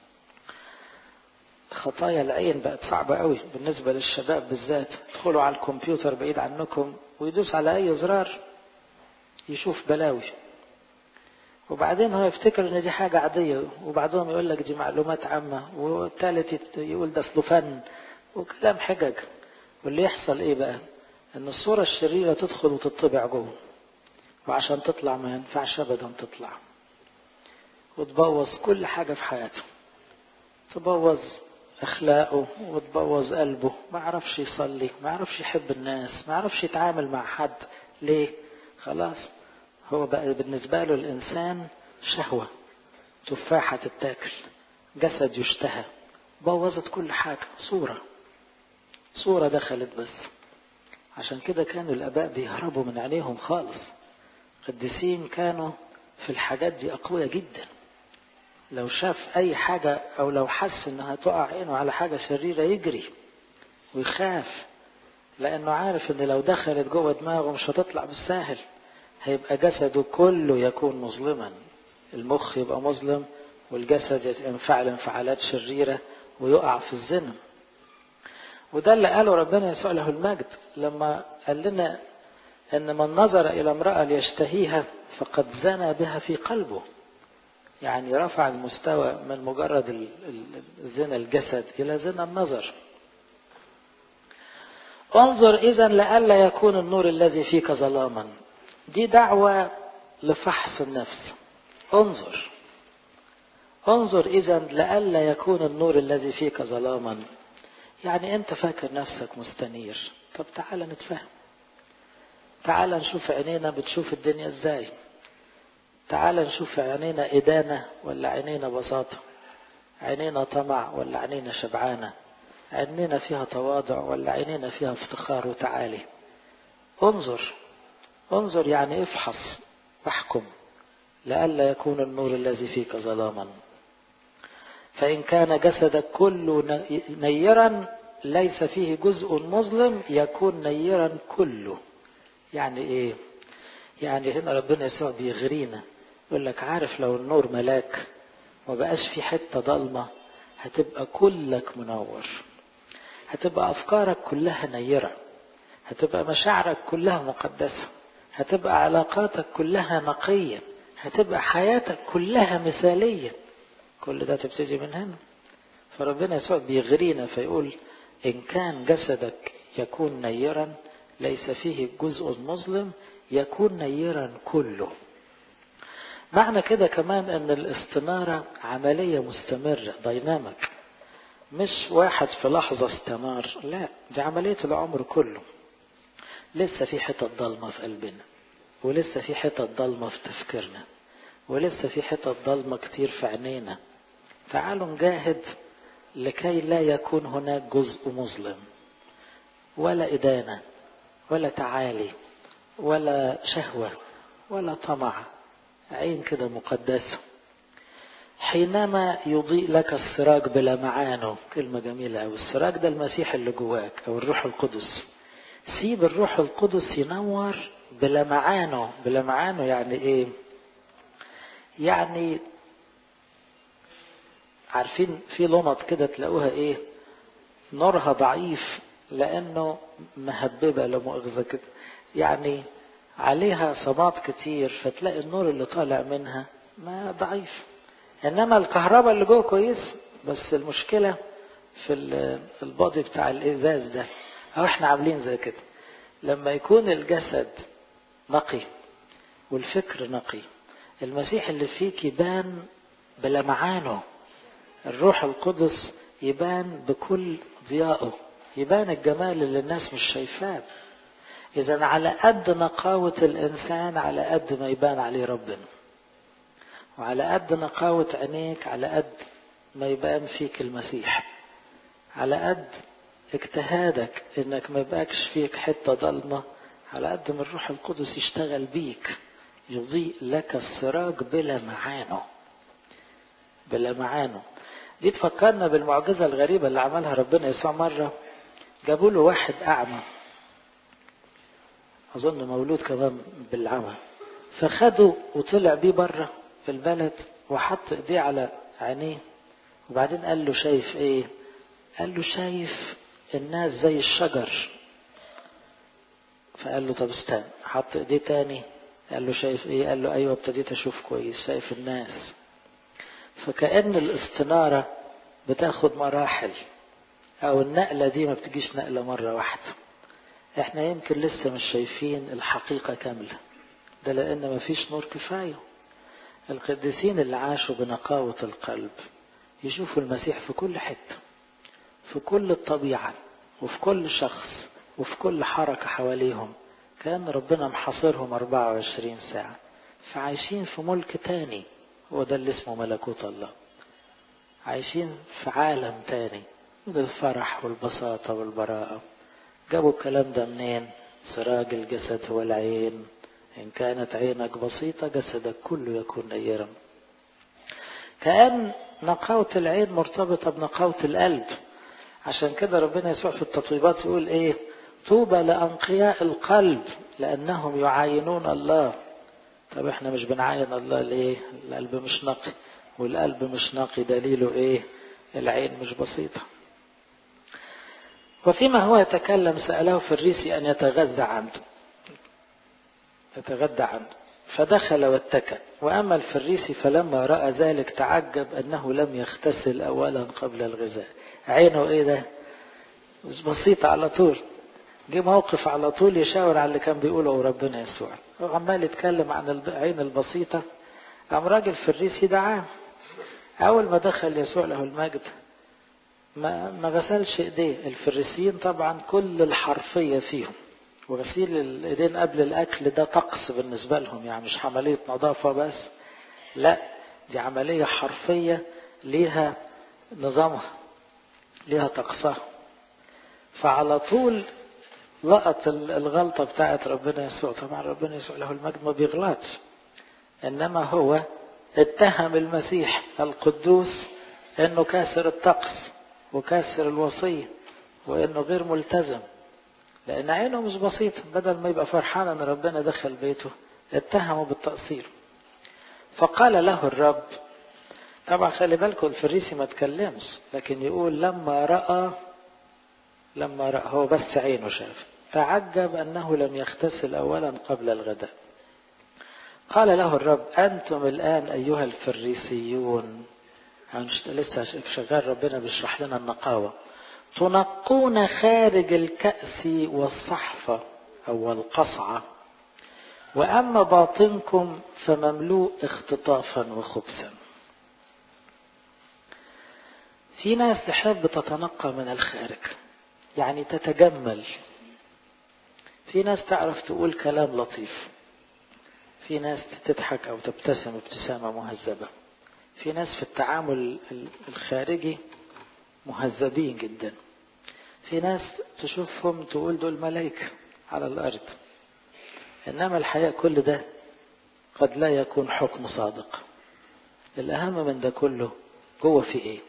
خطايا العين بقت صعبة قوي بالنسبة للشباب بالذات يدخلوا على الكمبيوتر بعيد عنكم ويدوس على أي زرار يشوف بلاوي وبعدين هو يفتكر ان دي حاجة عادية وبعدهم يقول لك دي معلومات عامة والثالث يقول ده اصله فن وكلام حجج واللي يحصل ايه بقى ان الصورة الشريرة تدخل وتطبع جوه وعشان تطلع ما ينفعش ابدا تطلع وتبوظ كل حاجة في حياته تبوظ اخلاقه وتبوظ قلبه ما عرفش يصلي ما عرفش يحب الناس ما عرفش يتعامل مع حد ليه خلاص هو بقى بالنسبة له الانسان شهوة تفاحة تتاكل جسد يشتهى بوظت كل حاجة صورة صورة دخلت بس عشان كده كانوا الآباء بيهربوا من عينيهم خالص قديسين كانوا في الحاجات دي أقوياء جدا لو شاف أي حاجة أو لو حس إنها تقع عينه على حاجة شريرة يجري ويخاف لأنه عارف إن لو دخلت جوه دماغه مش هتطلع بالساهل هيبقى جسده كله يكون مظلما المخ يبقى مظلم والجسد ينفعل انفعالات شريرة ويقع في الزنا وده اللي قاله ربنا يسوع له المجد لما قال لنا ان من نظر الى امرأة ليشتهيها فقد زنى بها في قلبه يعني رفع المستوى من مجرد زنا الجسد الى زنا النظر انظر اذا لئلا يكون النور الذي فيك ظلاما دي دعوة لفحص النفس انظر انظر اذا لئلا يكون النور الذي فيك ظلاما يعني انت فاكر نفسك مستنير طب تعالى نتفهم تعالى نشوف عينينا بتشوف الدنيا ازاي تعالى نشوف عينينا إدانة ولا عينينا بساطة عينينا طمع ولا عينينا شبعانة عينينا فيها تواضع ولا عينينا فيها افتخار وتعالي انظر انظر يعني افحص واحكم لئلا يكون النور الذي فيك ظلاما فإن كان جسدك كله نيرا ليس فيه جزء مظلم يكون نيرا كله يعني ايه يعني هنا ربنا يسوع بيغرينا يقول لك عارف لو النور ملاك ما بقاش في حتة ضلمة هتبقى كلك منور هتبقى أفكارك كلها نيرة هتبقى مشاعرك كلها مقدسة هتبقى علاقاتك كلها نقية هتبقى حياتك كلها مثالية كل ده تبتدي من هنا فربنا يسوع بيغرينا فيقول إن كان جسدك يكون نيرا ليس فيه جزء مظلم يكون نيرا كله معنى كده كمان ان الاستنارة عملية مستمرة دايناميك مش واحد في لحظة استنار لا دي عملية العمر كله لسه في حتة ضلمة في قلبنا ولسه في حتة ضلمة في تفكيرنا ولسه في حتة ضلمة كتير في عينينا تعالوا نجاهد لكي لا يكون هناك جزء مظلم ولا إدانة ولا تعالي ولا شهوة ولا طمع عين كده مقدسة حينما يضيء لك السراج بلمعانه كلمة جميلة أو السراج ده المسيح اللي جواك أو الروح القدس سيب الروح القدس ينور بلمعانه بلمعانه يعني ايه يعني عارفين في لمط كده تلاقوها ايه نورها ضعيف لانه مهببة لا مؤاخذة كده يعني عليها صمات كتير فتلاقي النور اللي طالع منها ما ضعيف انما الكهرباء اللي جوه كويس بس المشكلة في البادي بتاع الازاز ده او احنا عاملين زي كده لما يكون الجسد نقي والفكر نقي المسيح اللي فيك يبان بلمعانه الروح القدس يبان بكل ضيائه يبان الجمال اللي الناس مش شايفاه إذا على قد نقاوة الإنسان على قد ما يبان عليه ربنا وعلى قد نقاوة عينيك على قد ما يبان فيك المسيح على قد اجتهادك انك ما يبقاكش فيك حتة ضلمة على قد ما الروح القدس يشتغل بيك يضيء لك السراج بلا معانه بلا معانه دي تفكرنا بالمعجزة الغريبة اللي عملها ربنا يسوع مرة جابوا له واحد أعمى أظن مولود كمان بالعمى فخده وطلع بيه بره في البلد وحط ايديه على عينيه وبعدين قال له شايف ايه قال له شايف الناس زي الشجر فقال له طب استنى حط ايديه تاني قال له شايف ايه قال له ايوه ابتديت اشوف كويس شايف الناس فكأن الاستنارة بتاخد مراحل او النقلة دي ما بتجيش نقلة مرة واحدة احنا يمكن لسه مش شايفين الحقيقة كاملة ده لان مفيش نور كفاية القديسين اللي عاشوا بنقاوة القلب يشوفوا المسيح في كل حتة في كل الطبيعة وفي كل شخص وفي كل حركة حواليهم كان ربنا محاصرهم 24 ساعة فعايشين في ملك تاني هو ده اللي اسمه ملكوت الله عايشين في عالم تاني من الفرح والبساطة والبراءة جابوا الكلام ده منين سراج الجسد هو العين إن كانت عينك بسيطة جسدك كله يكون نيرا كأن نقاوة العين مرتبطة بنقاوة القلب عشان كده ربنا يسوع في التطويبات يقول ايه طوبى لأنقياء القلب لأنهم يعاينون الله طب احنا مش بنعاين الله ليه القلب مش نقي والقلب مش نقي دليله ايه العين مش بسيطة وفيما هو يتكلم سأله فريسي أن يتغذى عنده يتغدى عنده فدخل واتكى وأما الفريسي فلما رأى ذلك تعجب أنه لم يغتسل أولا قبل الغذاء عينه ايه ده مش بسيط على طول جه موقف على طول يشاور على اللي كان بيقوله ربنا يسوع هو عمال يتكلم عن العين البسيطة قام راجل فريسي دعاه أول ما دخل يسوع له المجد ما ما غسلش ايديه الفريسيين طبعا كل الحرفية فيهم وغسيل الايدين قبل الاكل ده طقس بالنسبة لهم يعني مش عملية نظافة بس لا دي عملية حرفية ليها نظامها ليها طقسها فعلى طول لقط الغلطة بتاعت ربنا يسوع طبعا ربنا يسوع له المجد ما بيغلطش انما هو اتهم المسيح القدوس انه كاسر الطقس وكاسر الوصية وانه غير ملتزم لان عينه مش بسيطة بدل ما يبقى فرحان ان ربنا دخل بيته اتهمه بالتقصير فقال له الرب طبعا خلي بالكم الفريسي ما تكلمش لكن يقول لما رأى لما رأى هو بس عينه شاف تعجب أنه لم يغتسل أولا قبل الغداء قال له الرب أنتم الآن أيها الفريسيون لسه شغال ربنا بيشرح لنا النقاوة تنقون خارج الكأس والصحفة أو القصعة وأما باطنكم فمملوء اختطافا وخبثا في ناس تحب تتنقى من الخارج يعني تتجمل في ناس تعرف تقول كلام لطيف في ناس تضحك أو تبتسم ابتسامة مهذبة في ناس في التعامل الخارجي مهذبين جدا في ناس تشوفهم تقول دول ملائكة على الأرض إنما الحقيقة كل ده قد لا يكون حكم صادق الأهم من ده كله جوه في إيه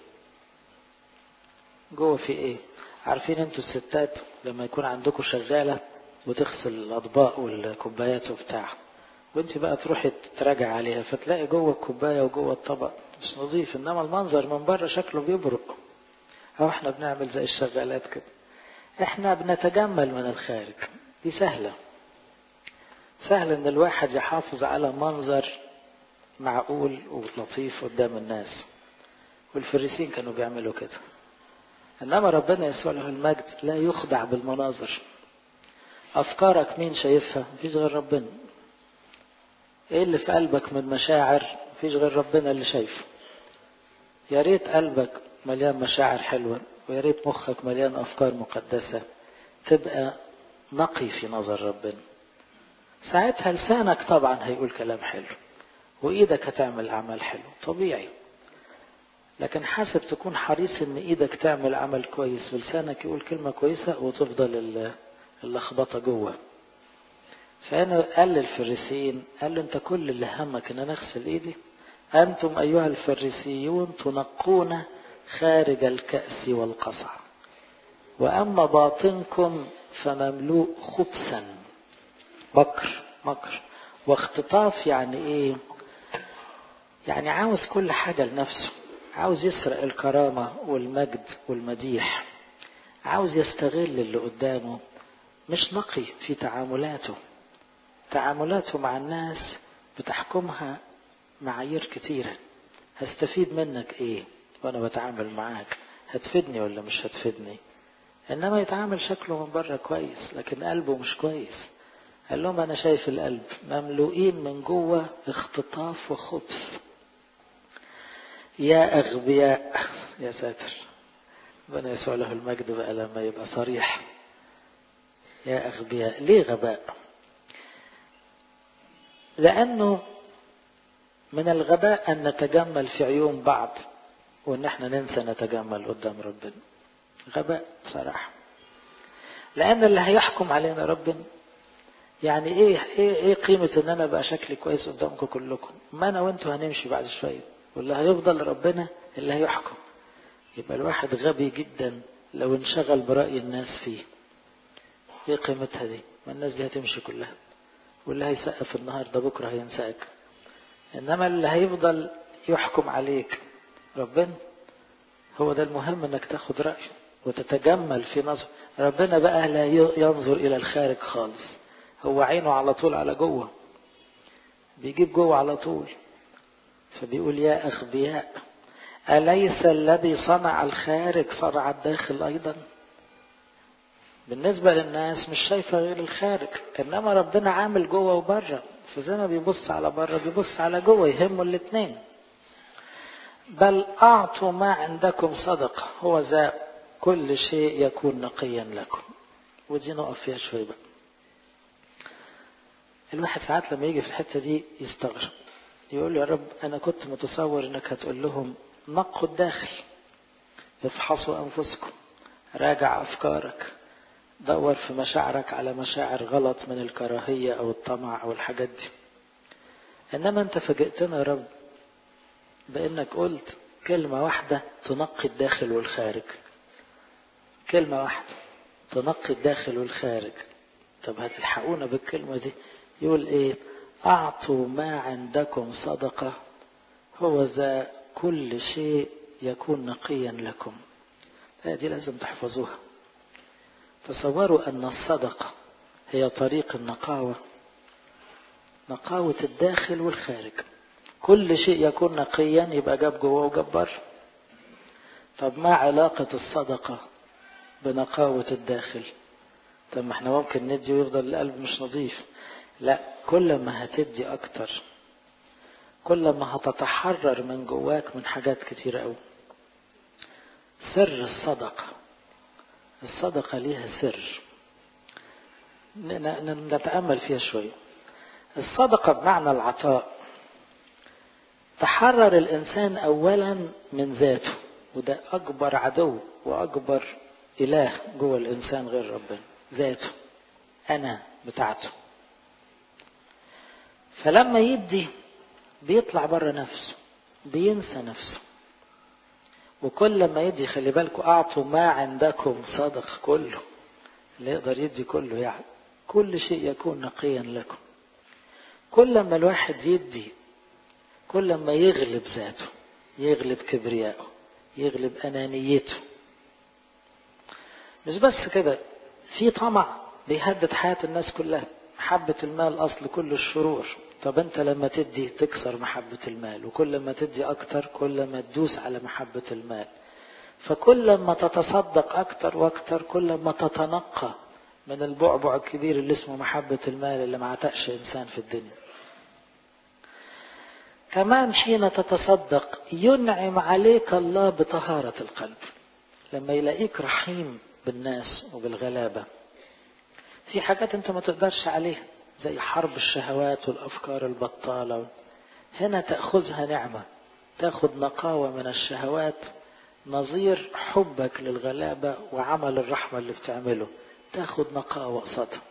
جوه في إيه عارفين انتوا الستات لما يكون عندكم شغالة وتغسل الأطباق والكوبايات وبتاع وانت بقى تروحي تراجع عليها فتلاقي جوه الكوباية وجوه الطبق مش نظيف انما المنظر من بره شكله بيبرق او احنا بنعمل زي الشغالات كده احنا بنتجمل من الخارج دي سهلة سهل ان الواحد يحافظ على منظر معقول ولطيف قدام الناس والفريسين كانوا بيعملوا كده انما ربنا يسوع له المجد لا يخدع بالمناظر افكارك مين شايفها مفيش غير ربنا ايه اللي في قلبك من مشاعر مفيش غير ربنا اللي شايفه يا ريت قلبك مليان مشاعر حلوة ويا ريت مخك مليان افكار مقدسة تبقى نقي في نظر ربنا ساعتها لسانك طبعا هيقول كلام حلو وايدك هتعمل اعمال حلو طبيعي لكن حاسب تكون حريص ان ايدك تعمل عمل كويس ولسانك يقول كلمة كويسة وتفضل اللخبطة جوه فأنا قال للفريسيين قال له أنت كل اللي همك أن أنا أغسل إيدي أنتم أيها الفريسيون تنقون خارج الكأس والقصع وأما باطنكم فمملوء خبثا مكر مكر واختطاف يعني إيه يعني عاوز كل حاجة لنفسه عاوز يسرق الكرامة والمجد والمديح عاوز يستغل اللي قدامه مش نقي في تعاملاته تعاملاته مع الناس بتحكمها معايير كتيرة هستفيد منك ايه وانا بتعامل معاك هتفيدني ولا مش هتفيدني انما يتعامل شكله من بره كويس لكن قلبه مش كويس قال لهم انا شايف القلب مملوئين من جوه اختطاف وخبث يا اغبياء يا ساتر ربنا يسوع له المجد بقى لما يبقى صريح يا اغبياء ليه غباء لأنه من الغباء أن نتجمل في عيون بعض وأن احنا ننسى نتجمل قدام ربنا غباء صراحة لأن اللي هيحكم علينا ربنا يعني ايه ايه ايه قيمة ان انا بقى شكلي كويس قدامكم كلكم ما انا وانتوا هنمشي بعد شوية واللي هيفضل ربنا اللي هيحكم يبقى الواحد غبي جدا لو انشغل برأي الناس فيه ايه قيمتها دي ما الناس دي هتمشي كلها واللي هيسقف النهارده بكره هينساك انما اللي هيفضل يحكم عليك ربنا هو ده المهم انك تاخد رايه وتتجمل في نظر ربنا بقى لا ينظر الى الخارج خالص هو عينه على طول على جوه بيجيب جوه على طول فبيقول يا اغبياء اليس الذي صنع الخارج صنع الداخل ايضا بالنسبة للناس مش شايفة غير الخارج إنما ربنا عامل جوه وبره فزي ما بيبص على بره بيبص على جوه يهمه الاثنين بل أعطوا ما عندكم صدقة هو ذا كل شيء يكون نقيا لكم ودي نقف فيها شوية بقى الواحد ساعات لما يجي في الحتة دي يستغرب يقول يا رب أنا كنت متصور إنك هتقول لهم نقوا الداخل افحصوا أنفسكم راجع أفكارك دور في مشاعرك على مشاعر غلط من الكراهية أو الطمع أو الحاجات دي إنما أنت فاجئتنا يا رب بأنك قلت كلمة واحدة تنقي الداخل والخارج كلمة واحدة تنقي الداخل والخارج طب هتلحقونا بالكلمة دي يقول ايه اعطوا ما عندكم صدقة هو ذا كل شيء يكون نقيا لكم دي لازم تحفظوها تصوروا ان الصدقة هي طريق النقاوة نقاوة الداخل والخارج كل شيء يكون نقيا يبقى جاب جوه وجاب بره طب ما علاقة الصدقة بنقاوة الداخل طب ما احنا ممكن ندي ويفضل القلب مش نظيف لا كل ما هتدي اكتر كل ما هتتحرر من جواك من حاجات كتير قوي سر الصدقة الصدقة ليها سر نتأمل فيها شوية الصدقة بمعنى العطاء تحرر الإنسان أولا من ذاته وده أكبر عدو وأكبر إله جوه الإنسان غير ربنا ذاته أنا بتاعته فلما يدي بيطلع بره نفسه بينسى نفسه وكل ما يدي خلي بالكم أعطوا ما عندكم صدق كله اللي يقدر يدي كله يعني كل شيء يكون نقيا لكم كل ما الواحد يدي كل ما يغلب ذاته يغلب كبريائه يغلب أنانيته مش بس كده في طمع بيهدد حياة الناس كلها محبة المال أصل كل الشرور طب أنت لما تدي تكسر محبة المال وكل ما تدي أكتر كل ما تدوس على محبة المال فكل ما تتصدق أكتر وأكتر كل ما تتنقى من البعبع الكبير اللي اسمه محبة المال اللي ما عتقش إنسان في الدنيا كمان حين تتصدق ينعم عليك الله بطهارة القلب لما يلاقيك رحيم بالناس وبالغلابة في حاجات انت ما تقدرش عليها زي حرب الشهوات والأفكار البطالة هنا تأخذها نعمة تأخذ نقاوة من الشهوات نظير حبك للغلابة وعمل الرحمة اللي بتعمله تاخد نقاوة قصادها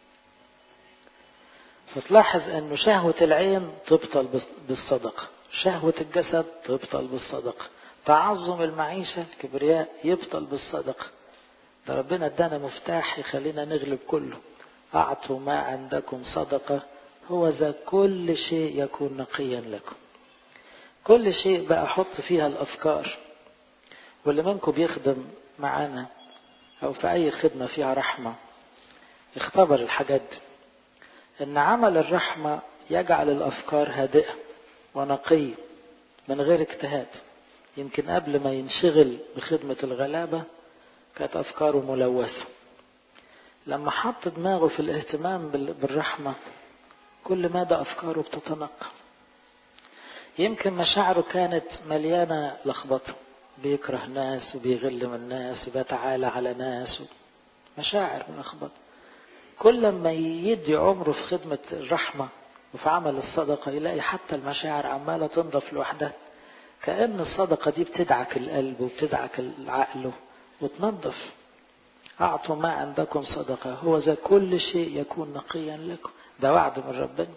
فتلاحظ انه شهوة العين تبطل بالصدقة شهوة الجسد تبطل بالصدقة تعظم المعيشة الكبرياء يبطل بالصدقة ده ربنا ادانا مفتاح يخلينا نغلب كله اعطوا ما عندكم صدقة هو ذا كل شيء يكون نقيا لكم كل شيء بقى احط فيها الافكار واللي منكم بيخدم معانا او في اي خدمة فيها رحمة اختبر الحاجات دي ان عمل الرحمة يجعل الافكار هادئة ونقية من غير اجتهاد يمكن قبل ما ينشغل بخدمة الغلابة كانت افكاره ملوثة لما حط دماغه في الاهتمام بالرحمة كل مدى افكاره بتتنقى يمكن مشاعره كانت مليانة لخبطة بيكره ناس وبيغل من ناس وبيتعالى على ناس مشاعر ملخبطة كل ما يدي عمره في خدمة الرحمة وفي عمل الصدقة يلاقي حتى المشاعر عمالة تنضف لوحدها كأن الصدقة دي بتدعك القلب وبتدعك العقل وتنظف أعطوا ما عندكم صدقة هو ذا كل شيء يكون نقيا لكم ده وعد من ربنا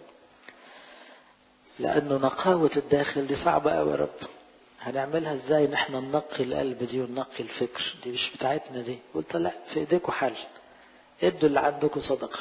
لأنه نقاوة الداخل دي صعبة قوي يا رب هنعملها ازاي نحن ننقي القلب دي وننقي الفكر دي مش بتاعتنا دي قلت لا في ايديكم حل ادوا اللي عندكم صدقة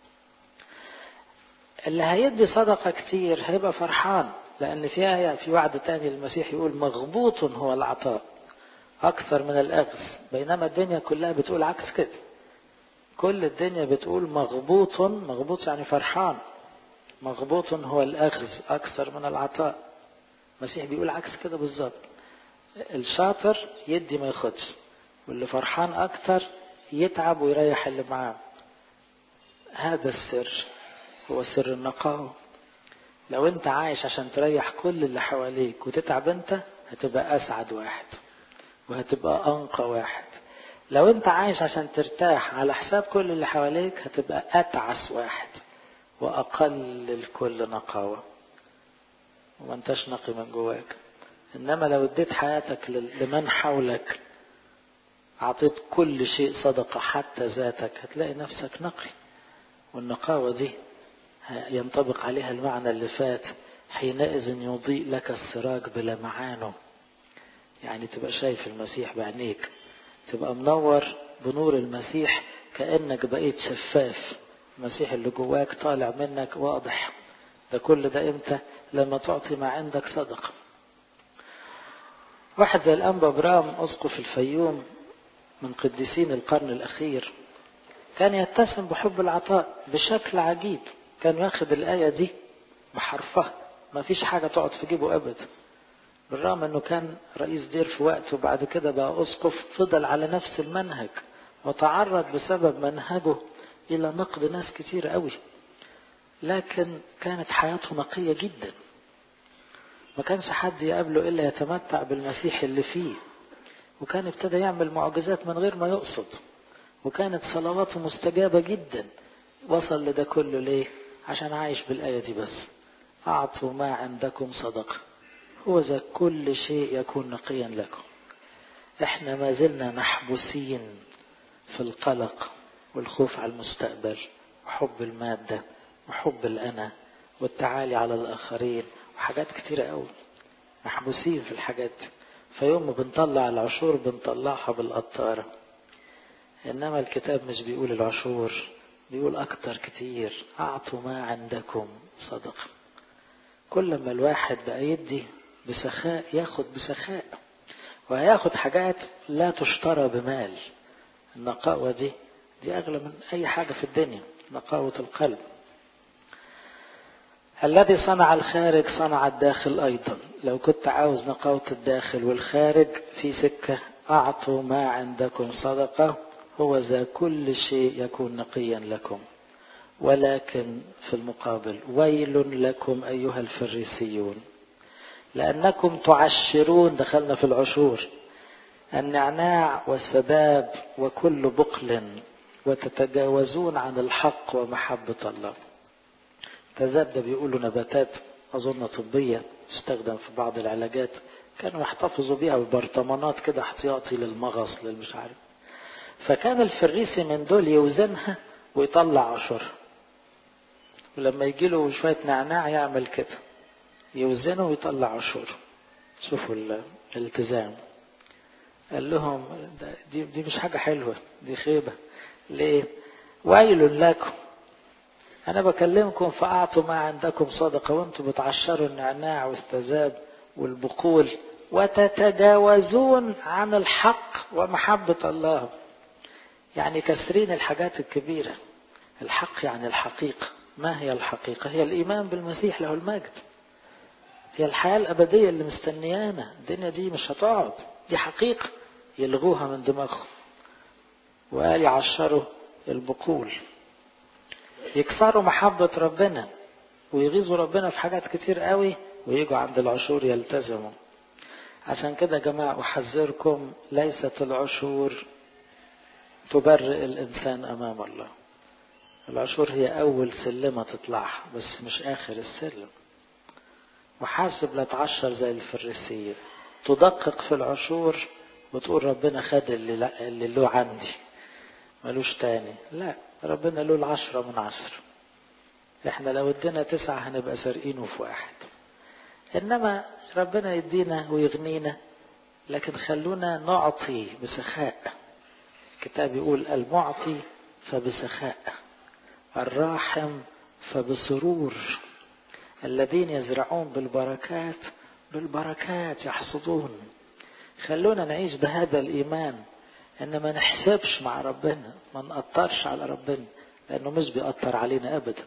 اللي هيدي صدقة كتير هيبقى فرحان لأن في آية في وعد تاني المسيح يقول مغبوط هو العطاء أكثر من الأخذ بينما الدنيا كلها بتقول عكس كده كل الدنيا بتقول مغبوط مغبوط يعني فرحان مغبوط هو الأخذ أكثر من العطاء المسيح بيقول عكس كده بالظبط الشاطر يدي ما ياخدش واللي فرحان أكتر يتعب ويريح اللي معاه هذا السر هو سر النقاوة لو انت عايش عشان تريح كل اللي حواليك وتتعب انت هتبقى اسعد واحد وهتبقى انقى واحد لو انت عايش عشان ترتاح على حساب كل اللي حواليك هتبقى اتعس واحد واقل الكل نقاوة وما انتش نقي من جواك انما لو اديت حياتك لمن حولك اعطيت كل شيء صدقة حتى ذاتك هتلاقي نفسك نقي والنقاوة دي ينطبق عليها المعنى اللي فات حينئذ يضيء لك السراج بلمعانه يعني تبقى شايف المسيح بعينيك تبقى منور بنور المسيح كأنك بقيت شفاف المسيح اللي جواك طالع منك واضح ده كل ده امتى لما تعطي ما عندك صدقة واحد زي الأنبا برام أسقف الفيوم من قديسين القرن الأخير كان يتسم بحب العطاء بشكل عجيب كان ياخد الآية دي بحرفها ما فيش حاجة تقعد في جيبه أبدا بالرغم أنه كان رئيس دير في وقته وبعد كده بقى أسقف فضل على نفس المنهج وتعرض بسبب منهجه إلى نقد ناس كتير قوي لكن كانت حياته نقية جدا ما كانش حد يقابله إلا يتمتع بالمسيح اللي فيه وكان ابتدى يعمل معجزات من غير ما يقصد وكانت صلواته مستجابة جدا وصل لده كله ليه عشان عايش بالآية دي بس أعطوا ما عندكم صدقة هو ذا كل شيء يكون نقيا لكم احنا ما زلنا محبوسين في القلق والخوف على المستقبل وحب المادة وحب الأنا والتعالي على الآخرين وحاجات كتيرة قوي محبوسين في الحاجات دي فيوم ما بنطلع العشور بنطلعها بالقطارة إنما الكتاب مش بيقول العشور بيقول أكتر كتير أعطوا ما عندكم صدقة كل ما الواحد بقى يدي بسخاء ياخد بسخاء وهياخد حاجات لا تشترى بمال النقاوة دي دي أغلى من أي حاجة في الدنيا نقاوة القلب الذي صنع الخارج صنع الداخل أيضا لو كنت عاوز نقاوة الداخل والخارج في سكة أعطوا ما عندكم صدقة هو ذا كل شيء يكون نقيا لكم ولكن في المقابل ويل لكم أيها الفريسيون لأنكم تعشرون دخلنا في العشور النعناع والسباب وكل بقل وتتجاوزون عن الحق ومحبة الله التذاب ده بيقولوا نباتات أظن طبية تستخدم في بعض العلاجات كانوا يحتفظوا بيها ببرطمانات كده احتياطي للمغص للمش عارف فكان الفريسي من دول يوزنها ويطلع عشرها ولما يجي له شوية نعناع يعمل كده يوزنه ويطلع عشر شوفوا الالتزام قال لهم دي, دي مش حاجة حلوة دي خيبة ليه ويل لكم أنا بكلمكم فأعطوا ما عندكم صدقة وأنتم بتعشروا النعناع والستذاب والبقول وتتجاوزون عن الحق ومحبة الله يعني كسرين الحاجات الكبيرة الحق يعني الحقيقة ما هي الحقيقة هي الإيمان بالمسيح له المجد هي الحياة الأبدية اللي مستنيانا الدنيا دي مش هتقعد دي حقيقة يلغوها من دماغهم وقال يعشروا البقول يكسروا محبة ربنا ويغيظوا ربنا في حاجات كتير قوي ويجوا عند العشور يلتزموا عشان كده يا جماعة أحذركم ليست العشور تبرئ الإنسان أمام الله العشور هي أول سلمة تطلعها بس مش آخر السلم وحاسب لا تعشر زي الفريسية تدقق في العشور وتقول ربنا خد اللي, اللي له عندي ملوش تاني لا ربنا له العشرة من عشرة احنا لو ادينا تسعة هنبقى سارقينه في واحد انما ربنا يدينا ويغنينا لكن خلونا نعطي بسخاء الكتاب يقول المعطي فبسخاء الراحم فبسرور الذين يزرعون بالبركات بالبركات يحصدون خلونا نعيش بهذا الإيمان إن ما نحسبش مع ربنا ما نقطرش على ربنا لأنه مش بيقطر علينا أبدا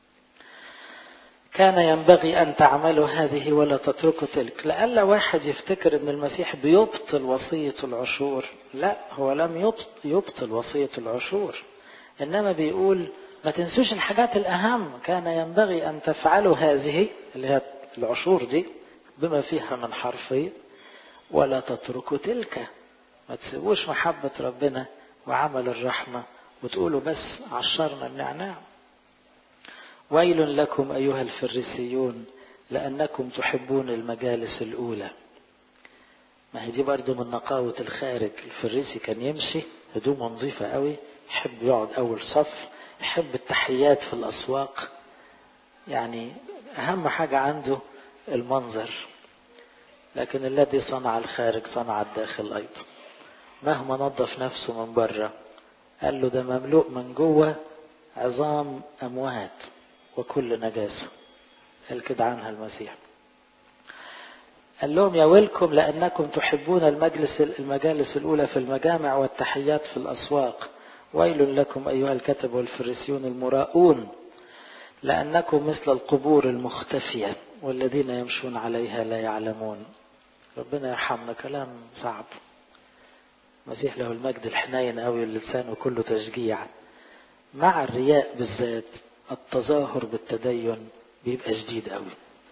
كان ينبغي أن تعملوا هذه ولا تتركوا تلك لألا واحد يفتكر أن المسيح بيبطل وصية العشور لا هو لم يبطل وصية العشور إنما بيقول ما تنسوش الحاجات الأهم كان ينبغي أن تفعلوا هذه اللي هي العشور دي بما فيها من حرفية ولا تتركوا تلك ما تسيبوش محبة ربنا وعمل الرحمة وتقولوا بس عشرنا النعناع ويل لكم أيها الفريسيون لأنكم تحبون المجالس الأولى ما هي دي برضو من نقاوة الخارج الفريسي كان يمشي هدومه نظيفة قوي يحب يقعد أول صف يحب التحيات في الأسواق يعني أهم حاجة عنده المنظر لكن الذي صنع الخارج صنع الداخل أيضا مهما نظف نفسه من بره قال له ده مملوء من جوه عظام أموات وكل نجاسة قال كده عنها المسيح قال لهم يا ويلكم لأنكم تحبون المجلس المجالس الأولى في المجامع والتحيات في الأسواق ويل لكم أيها الكتب والفريسيون المراؤون لأنكم مثل القبور المختفية والذين يمشون عليها لا يعلمون ربنا يرحمنا كلام صعب المسيح له المجد الحنين قوي لسانه كله تشجيع مع الرياء بالذات التظاهر بالتدين بيبقى شديد قوي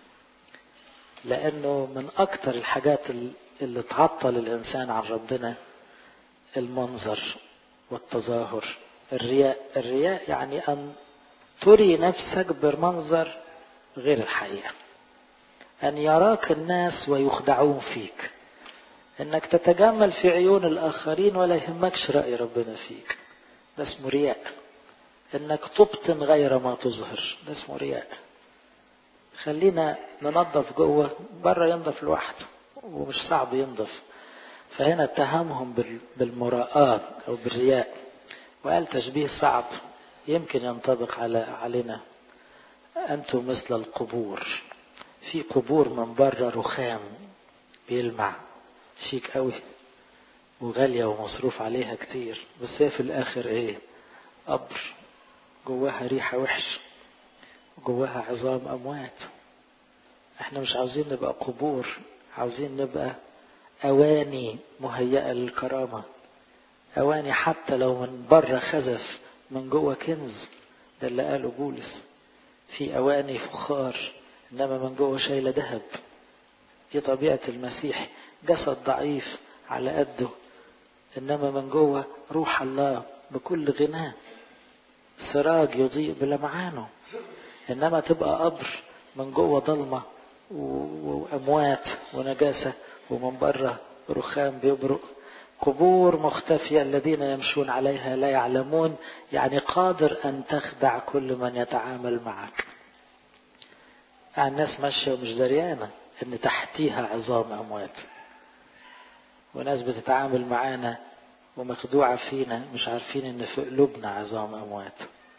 لانه من اكتر الحاجات اللي تعطل الانسان عن ربنا المنظر والتظاهر الرياء الرياء يعني ان تري نفسك بمنظر غير الحقيقه ان يراك الناس ويخدعون فيك انك تتجمل في عيون الاخرين ولا يهمكش راي ربنا فيك ده اسمه رياء انك تبطن غير ما تظهر ده اسمه رياء خلينا ننظف جوه بره ينظف لوحده ومش صعب ينظف فهنا اتهمهم بالمراءة او بالرياء وقال تشبيه صعب يمكن ينطبق على علينا انتم مثل القبور في قبور من بره رخام بيلمع شيك قوي وغالية ومصروف عليها كتير بس هي في الاخر ايه قبر جواها ريحة وحش جواها عظام أموات احنا مش عاوزين نبقى قبور عاوزين نبقى أواني مهيئة للكرامة أواني حتى لو من بره خزف من جوه كنز ده اللي قاله بولس في أواني فخار إنما من جوه شايلة ذهب دي طبيعة المسيح جسد ضعيف على قده إنما من جوه روح الله بكل غناه سراج يضيء بلمعانه انما تبقى قبر من جوه ضلمه واموات ونجاسه ومن بره رخام بيبرق قبور مختفيه الذين يمشون عليها لا يعلمون يعني قادر ان تخدع كل من يتعامل معك الناس ماشيه ومش دريانه ان تحتيها عظام اموات وناس بتتعامل معانا ومخدوعة فينا مش عارفين ان في قلوبنا عظام اموات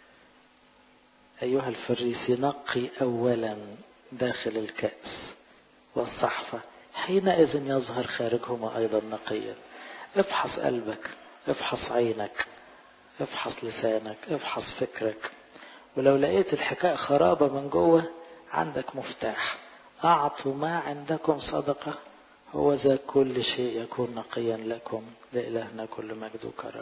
ايها الفريسي نقي اولا داخل الكأس والصحفة حينئذ يظهر خارجهما ايضا نقيا افحص قلبك افحص عينك افحص لسانك افحص فكرك ولو لقيت الحكاية خرابة من جوه عندك مفتاح اعطوا ما عندكم صدقة هو ذا كل شيء يكون نقيا لكم لإلهنا كل مجد وكرم